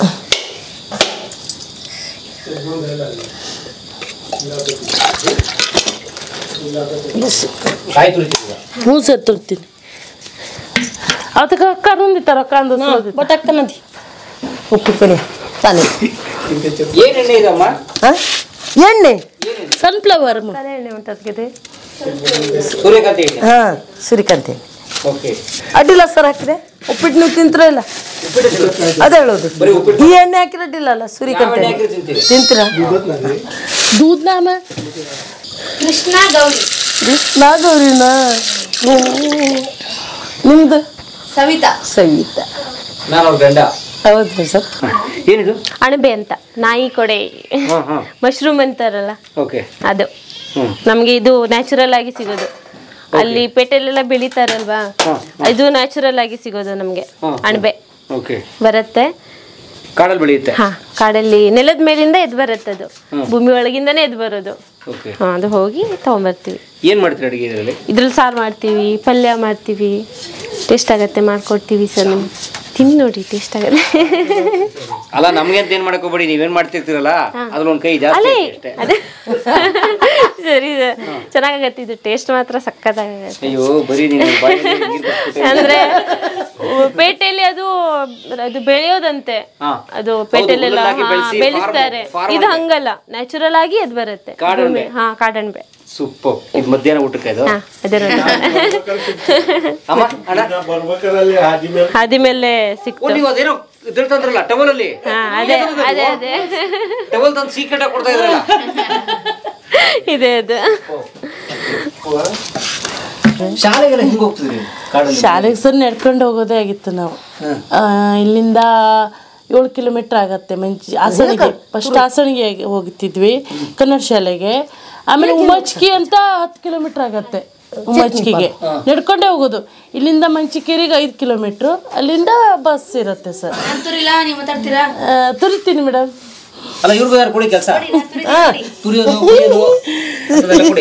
Speaker 1: ಕಾಯಿ ತುರಿತಿದ್ದ
Speaker 4: ಹ್ಞೂ ಸರ್ ತುರ್ತೀನಿ ಅದಕ್ಕೆ ಕರಂದಿತ್ತಾರ ಕಾಂದ
Speaker 3: ಗೊತ್ತಾಗ್ತಾನದಿ ಉಪ್ಪು ಕರಿ ತಾನೆ
Speaker 1: ಏನ್ ಎಣ್ಣೆ ಇದಮ್ಮ
Speaker 3: ಹಾ? ಎಣ್ಣೆ
Speaker 4: ಸನ್ಫ್ಲವರ್
Speaker 2: ಎಣ್ಣೆ ಉಂಟದ್ಗಿದೆ
Speaker 1: ಸೂರ್ಯಕಾಂತಿ ಎಣ್ಣೆ
Speaker 3: ಹಾ ಸುರಿಕಂತೆ
Speaker 1: ಓಕೆ
Speaker 3: ಅಡ್ಡಿಲ್ಲ ಸರ್ ಹಾಕಿದೆ ಉಪ್ಪಿಟ್ಟು ನೀವು ತಿಂತೀರ ಇಲ್ಲ ಅದೇ ಹೇಳೋದು ಈ ಎಣ್ಣೆ ಹಾಕಿರ ಅಡ್ಡಿಲ್ಲ ಅಲ್ಲ ಸೂರ್ಯಕಾಂತಿ
Speaker 1: ಎಣ್ಣೆ ಹಾಕಿದ್ರೆ ತಿಂತೀವಿ
Speaker 3: ತಿಂತೀರಾ
Speaker 4: ದೂದ್ ನಾಮ
Speaker 2: ಕೃಷ್ಣ ಗೌರಿ
Speaker 3: ನಾಗೌರಿನ ನಿಮ್ದು
Speaker 2: ಸವಿತಾ
Speaker 3: ಸವಿತಾ
Speaker 1: ನಾನು ಅವ್ರ ಗಂಡ
Speaker 3: ಹೌದು ಸರ್
Speaker 1: ಏನಿದು
Speaker 2: ಅಣಬೆ ಅಂತ ನಾಯಿ ಕೊಡೆ
Speaker 1: ಹಾ ಹಾ
Speaker 2: ಮಶ್ರೂಮ್ ಅಂತಾರಲ್ಲ
Speaker 1: ಓಕೆ
Speaker 2: ಅದು
Speaker 1: ಹ್ಮ್
Speaker 2: ನಮ್ಗೆ ಇದು ನ್ಯಾಚುರಲ್ ಆಗಿ ಸಿಗೋದು ಅಲ್ಲಿ ಪೇಟೆಲೆಲ್ಲ ಬೆಳಿತಾರಲ್ವಾ ಇದು ನ್ಯಾಚುರಲ್ ಆಗಿ ಸಿಗೋದು ನಮ್ಗೆ ಅಣಬೆ
Speaker 1: ಓಕೆ
Speaker 2: ಬರುತ್ತೆ
Speaker 1: ಕಾಡಲ್ಲಿ ಬೆಳೆಯುತ್ತೆ
Speaker 2: ಹಾ ಕಾಡಲ್ಲಿ ನೆಲದ ಮೇಲಿಂದ ಎದ್ ಬರುತ್ತೆ ಅದು ಭೂಮಿ ಒಳಗಿಂದನೇ ಎದ್ ಬರೋದು
Speaker 1: ಓಕೆ
Speaker 2: ಹಾ ಅದು ಹೋಗಿ ತಗೊಂಬರ್ತೀವಿ
Speaker 1: ಏನ್ ಮಾಡ್ತೀರಿ ಅಡಿಗೆ ಇದರಲ್ಲಿ
Speaker 2: ಇದ್ರಲ್ಲಿ ಸಾರು ಮಾಡ್ತೀವಿ ಪಲ್ಯ ಮಾಡ್ತೀವಿ ಟೇಸ್ಟ್ ಆಗತ್ತೆ ಮಾಡ್ಕೊಡ್ತೀವಿ ಸರ್ ನಿಮ್ಗೆ ತಿಂದು ನೋಡಿ ಟೇಸ್ಟ್ ಆಗತ್ತೆ
Speaker 1: ಅಲ್ಲ ನಮ್ಗೆ ಅಂತ ಏನ್ ಮಾಡಕ್ ಹೋಗ್ಬೇಡಿ ನೀವೇನ್ ಮಾಡ್ತಿರ್ತೀರಲ್ಲ ಅದ್ರಲ್ಲಿ ಒಂದ್ ಕೈ ಜಾಸ್ತಿ
Speaker 2: ಅಲ್ಲೇ
Speaker 1: ಐತೆ ಅಷ್ಟೇ
Speaker 2: ಅದೇ ಸರಿ ಚೆನ್ನಾಗತ್ತೆ ಇದು ಟೇಸ್ಟ್ ಮಾತ್ರ ಸಕ್ಕತ್ತಾಗತ್ತೆ
Speaker 1: ಅಯ್ಯೋ ಬರೀ ನೀವು ಬಾಯಲ್ಲಿ ನೀರ್ ಬಿಟ್ಬಿಟ್ಟು-
Speaker 2: ಅಂದ್ರೆ ಉ- ಪೇಟೆಯಲ್ಲಿ ಅದು ಅದು ಬೆಳೆಯೋದಂತೆ
Speaker 1: ಹಾ.
Speaker 2: ಅದು ಪೇಟೆಲೆಲ್ಲ
Speaker 1: ಹುಲ್ಲನ್ನಾಗಿ
Speaker 2: ಹಾ,
Speaker 1: ಬೆಳ್ಸಿ
Speaker 2: ಬೆಳೆಸ್ತಾರೆ
Speaker 1: farm- farm
Speaker 2: ಇದು
Speaker 1: ಅನ್ಬೆ.
Speaker 2: ಹಂಗಲ್ಲ ನ್ಯಾಚುರಲ್ ಆಗಿ ಅದು ಬರುತ್ತೆ
Speaker 1: ಕಾಡನ್ಬೆ.
Speaker 2: ಭೂಮಿ- ಹಾ ಕಾಡನ್ಬೆ
Speaker 1: ಸೂಪರ್ ಇದು ಮಧ್ಯಾಹ್ನ ಊಟಕ್ಕೆ ಇದು
Speaker 2: ಹಾ ಅದರ
Speaker 1: ಅಮ್ಮ ಅಣ್ಣ
Speaker 2: ಹಾದಿ ಮೇಲೆ
Speaker 1: ಓ
Speaker 2: ಸಿಕ್ತು
Speaker 1: ನೀವು ಅದೇನೋ ಇದ್ರಲ್ಲಿ ತಂದ್ರಲ್ಲ ಟವಲ್ ಅಲ್ಲಿ
Speaker 2: ಹಾ ಅದೇ ಅದೇ ಅದೇ
Speaker 1: ಟವಲ್ ತಂದು ಸೀಕ್ರೆಟ್ ಆಗಿ ಕೊಡ್ತಾ ಇದ್ರಲ್ಲ
Speaker 2: ಇದೆ ಅದು
Speaker 1: ಶಾಲೆಗೆಲ್ಲ ಹಿಂಗ್ ಹೋಗ್ತಿದ್ರಿ ಕಾಡಲ್ಲಿ
Speaker 4: ಶಾಲೆಗೆ ಸರ್ ನಡ್ಕೊಂಡು ಹೋಗೋದೇ ಆಗಿತ್ತು ನಾವು ಆ, ಇಲ್ಲಿಂದ ಏಳು ಕಿಲೋಮೀಟರ್ ಆಗತ್ತೆ ಮಂಚಿ ಹಾಸನಿಗೆ ಫಸ್ಟ್ ಹಾಸನಿಗೆ ಹೋಗ್ತಿದ್ವಿ ಕನ್ನಡ ಶಾಲೆಗೆ ಆಮೇಲೆ ಉಮಚ್ಕಿ ಅಂತ ಹತ್ತು ಕಿಲೋಮೀಟರ್ ಆಗತ್ತೆ ಉಮಚ್ಕಿಗೆ ನಡ್ಕೊಂಡೇ ಹೋಗೋದು ಇಲ್ಲಿಂದ ಮಂಚಿಕೇರಿಗೆ ಐದು ಕಿಲೋಮೀಟ್ರು ಅಲ್ಲಿಂದ ಬಸ್ ಇರುತ್ತೆ ಸರ್ ಆ, ತುರಿತೀನಿ ಮೇಡಮ್
Speaker 1: ಅಲ್ಲ ಇವ್ರಿಗೂ ಯಾರು ಕೊಡಿ ಕೆಲಸ ತುರಿಯೋದು ಕುಡಿಯೋದು ಅದೆಲ್ಲ ಕೊಡಿ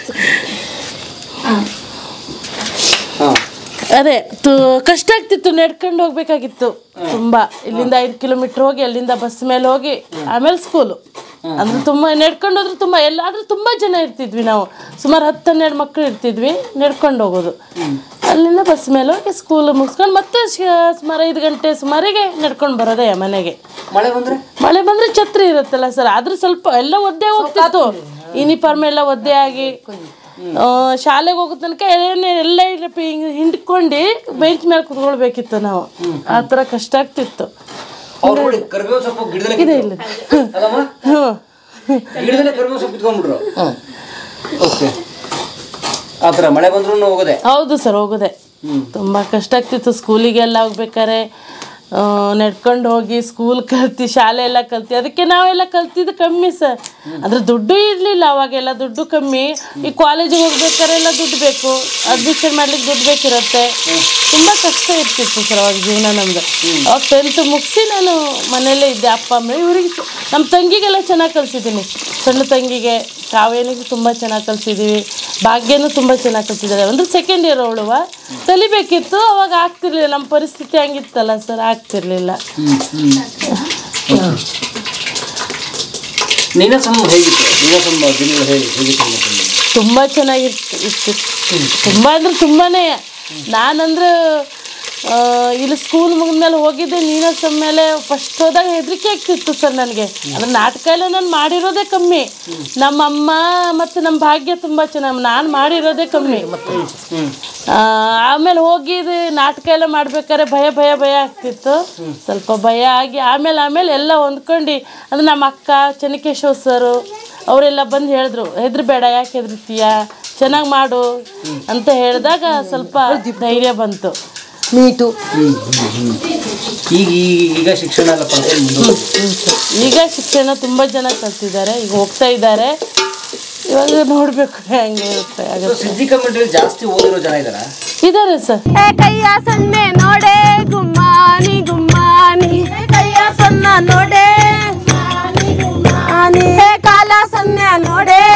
Speaker 1: ಹಾ
Speaker 4: ಅದೇ ತು ಕಷ್ಟ ಆಗ್ತಿತ್ತು ನಡ್ಕೊಂಡು ಹೋಗ್ಬೇಕಾಗಿತ್ತು ತುಂಬಾ ಇಲ್ಲಿಂದ ಐದು ಕಿಲೋಮೀಟರ್ ಹೋಗಿ ಅಲ್ಲಿಂದ ಬಸ್ ಮೇಲೆ ಹೋಗಿ ಆಮೇಲೆ ಸ್ಕೂಲು ಅಂದ್ರೆ ತುಂಬಾ ನಡ್ಕೊಂಡು ಹೋದ್ರೆ ತುಂಬಾ ಎಲ್ಲಾದ್ರೂ ತುಂಬಾ ಜನ ಇರ್ತಿದ್ವಿ ನಾವು ಸುಮಾರು ಹತ್ತು ಹನ್ನೆರಡು ಮಕ್ಕಳು ಇರ್ತಿದ್ವಿ ನಡ್ಕೊಂಡು ಹೋಗೋದು ಅಲ್ಲಿಂದ ಬಸ್ ಮೇಲೆ ಹೋಗಿ ಸ್ಕೂಲ್ ಮುಗಿಸ್ಕೊಂಡು ಮತ್ತೆ ಶ- ಸುಮಾರು ಐದು ಗಂಟೆ ಸುಮಾರಿಗೆ ನಡ್ಕೊಂಡು ಬರೋದೇ ಮನೆಗೆ
Speaker 1: ಮಳೆ ಬಂದ್ರೆ
Speaker 4: ಮಳೆ ಬಂದ್ರೆ ಛತ್ರಿ ಇರುತ್ತಲ್ಲ ಸರ್ ಆದ್ರೂ ಸ್ವಲ್ಪ ಎಲ್ಲ ಒದ್ದೆ ಹೋಗ್ತಿತ್ತು ಯೂನಿಫಾರ್ಮ್ ಎಲ್ಲ ಒದ್ದೆ ಆಗಿ ಆ, ಶಾಲೆಗೆ ಹೋಗೋ ತನಕ ಏನೇ ಎಲ್ಲ ಇಲ್ಲಪ್ಪ ಹಿಂಗೆ ಹಿಂಡ್ಕೊಂಡು ಬೆಂಚ್ ಮೇಲೆ ಕುತ್ಕೊಳ್ಬೇಕಿತ್ತು ನಾವು ಆ ಥರ ಕಷ್ಟ ಆಗ್ತಿತ್ತು
Speaker 1: ಅವ್ರು ನೋಡಿ ಕರಿಬೇವು ಸೊಪ್ಪು ಗಿಡದಲ್ಲೇ
Speaker 4: ಇಲ್ಲ
Speaker 1: ಅಲ್ಲಮ್ಮ
Speaker 4: ಹ್ಞೂ
Speaker 1: ಗಿಡದಲ್ಲೇ ಕರಿಬೇವು ಸೊಪ್ಪು ಇಟ್ಕೊಂಡ್ಬಿಟ್ರು ಓಕೆ ಆ ಥರ ಮಳೆ ಬಂದ್ರೂ ಹೋಗೋದೆ
Speaker 4: ಹೌದು ಸರ್ ಹೋಗೋದೆ ತುಂಬ ಕಷ್ಟ ಆಗ್ತಿತ್ತು ಸ್ಕೂಲಿಗೆಲ್ಲ ಹೋಗ್ಬೇಕಾರೆ ಆ, ನಡ್ಕೊಂಡು ಹೋಗಿ ಸ್ಕೂಲ್ ಕಲ್ತಿ ಶಾಲೆ ಎಲ್ಲ ಕಲ್ತಿ ಅದಕ್ಕೆ ನಾವೆಲ್ಲ ಕಲ್ತಿದ್ದು ಕಮ್ಮಿ ಸರ್ ಅದ್ರ ದುಡ್ಡು ಇರಲಿಲ್ಲ ಅವಾಗೆಲ್ಲ ದುಡ್ಡು ಕಮ್ಮಿ ಈ ಕಾಲೇಜಿಗೆ ಹೋಗ್ಬೇಕಾದ್ರೆ ಎಲ್ಲ ದುಡ್ಡು ಬೇಕು ಅಡ್ಮಿಷನ್ ಮಾಡ್ಲಿಕ್ಕೆ ದುಡ್ಡು ಬೇಕಿರುತ್ತೆ ತುಂಬ ಕಷ್ಟ ಇರ್ತಿತ್ತು ಸರ್ ಅವಾಗ ಜೀವನ ನಮ್ಮದು ಅವಾಗ ಟೆಂತ್ ಮುಗಿಸಿ ನಾನು ಮನೆಯಲ್ಲೇ ಇದ್ದೆ ಅಪ್ಪ ಅಮ್ಮ ಇವ್ರಿಗೆ ನಮ್ಮ ತಂಗಿಗೆಲ್ಲ ಚೆನ್ನಾಗಿ ಕಲಿಸಿದ್ದೀನಿ ಸಣ್ಣ ತಂಗಿಗೆ ಕಾವೇನಿಗೆ ತುಂಬ ಚೆನ್ನಾಗಿ ಕಲಿಸಿದ್ದೀವಿ ಭಾಗ್ಯನೂ ತುಂಬ ಚೆನ್ನಾಗಿ ಕಲಿಸಿದ್ದಾರೆ ಅಂದ್ರೆ ಸೆಕೆಂಡ್ ಇಯರ್ ಅವಳುವ ಕಲಿಬೇಕಿತ್ತು ಅವಾಗ ಆಗ್ತಿರ್ಲಿಲ್ಲ ನಮ್ಮ ಪರಿಸ್ಥಿತಿ ಹಂಗಿತ್ತಲ್ಲ ಸರ್ ಆಗ್ತಿರ್ಲಿಲ್ಲ
Speaker 1: ನೀನಾಸಂ ಹೇಗಿತ್ತು ನೀನಾಸಂ ದಿನಗಳು ಹೇಗೆ ಹೇಗಿತ್ತು ನಿನ್ನ ಜೀವನ?
Speaker 4: ತುಂಬ ಚೆನ್ನಾಗಿರ್ತು ಇತ್ತು ತುಂಬ ಅಂದ್ರೆ ತುಂಬಾನೇ ನಾನಂದ್ರೆ ಆ, ಇಲ್ಲಿ ಸ್ಕೂಲ್ ಮುಗಿದ್ಮೇಲೆ ಹೋಗಿದ್ದೆ ನೀನಸಮ್ ಮೇಲೆ ಫಸ್ಟ್ ಹೋದಾಗ ಹೆದರಿಕೆ ಆಗ್ತಿತ್ತು ಸರ್ ನನಗೆ ಅಂದ್ರೆ ನಾಟಕ ಎಲ್ಲ ನಾನು ಮಾಡಿರೋದೇ ಕಮ್ಮಿ ನಮ್ಮ ಅಮ್ಮ ಮತ್ತು ನಮ್ಮ ಭಾಗ್ಯ ತುಂಬ ಚೆನ್ನಾಗಿ ನಾನು ಮಾಡಿರೋದೇ ಕಮ್ಮಿ ಆ, ಆಮೇಲೆ ಹೋಗಿ ಇದು ನಾಟಕ ಎಲ್ಲ ಮಾಡ್ಬೇಕಾದ್ರೆ ಭಯ ಭಯ ಭಯ ಆಗ್ತಿತ್ತು ಸ್ವಲ್ಪ ಭಯ ಆಗಿ ಆಮೇಲೆ ಆಮೇಲೆ ಎಲ್ಲ ಹೊಂದ್ಕೊಂಡು ಅಂದ್ರೆ ನಮ್ಮ ಅಕ್ಕ ಚೆನ್ನಕೇಶವ್ ಸರು ಅವರೆಲ್ಲ ಬಂದು ಹೇಳಿದ್ರು ಹೆದ್ರಬೇಡ ಯಾಕೆ ಹೆದರ್ತೀಯ ಚೆನ್ನಾಗಿ ಮಾಡು ಅಂತ ಹೇಳಿದಾಗ ಸ್ವಲ್ಪ ಧೈರ್ಯ ಬಂತು
Speaker 3: ನೀಟು
Speaker 1: ಈಗ ಈಗ ಈಗ ಶಿಕ್ಷಣ ಎಲ್ಲ ಪಡ್ಕೊಂಡು ಮುಂದುವರೆದಿದೆ.
Speaker 4: ಹ್ಮ್ ಸರ್. ಈಗ ಶಿಕ್ಷಣ ತುಂಬ ಜನ ಕಲ್ತಿದ್ದಾರೆ ಈಗ ಹೋಗ್ತಾ ಇದ್ದಾರೆ ಇವಾಗ ನೋಡಬೇಕು ಹೆಂಗೆ ಇರುತ್ತೆ
Speaker 1: ಸೊ
Speaker 4: ಆಗುತ್ತೆ
Speaker 1: ಸಿದ್ಧಿ ಕಮ್ಯುನಿಟಿಯಲ್ಲಿ ಜಾಸ್ತಿ ಓದಿರೋ ಜನ ಇದ್ದಾರಾ
Speaker 4: ಇದ್ದಾರೆ ಸರ್
Speaker 2: ಏ ಕೈಯ ಸೊನ್ನೆ ನೋಡೆ ಗುಮ್ಮಾನಿ ಗುಮ್ಮಾನಿ ಏ ಕೈಯ ಸೊನ್ನ ನೋಡೆ ಗುಮ್ಮಾನಿ, ಗುಮ್ಮಾನಿ. ಏ ಕಾಲ ಸೊನ್ನೆ ನೋಡೆ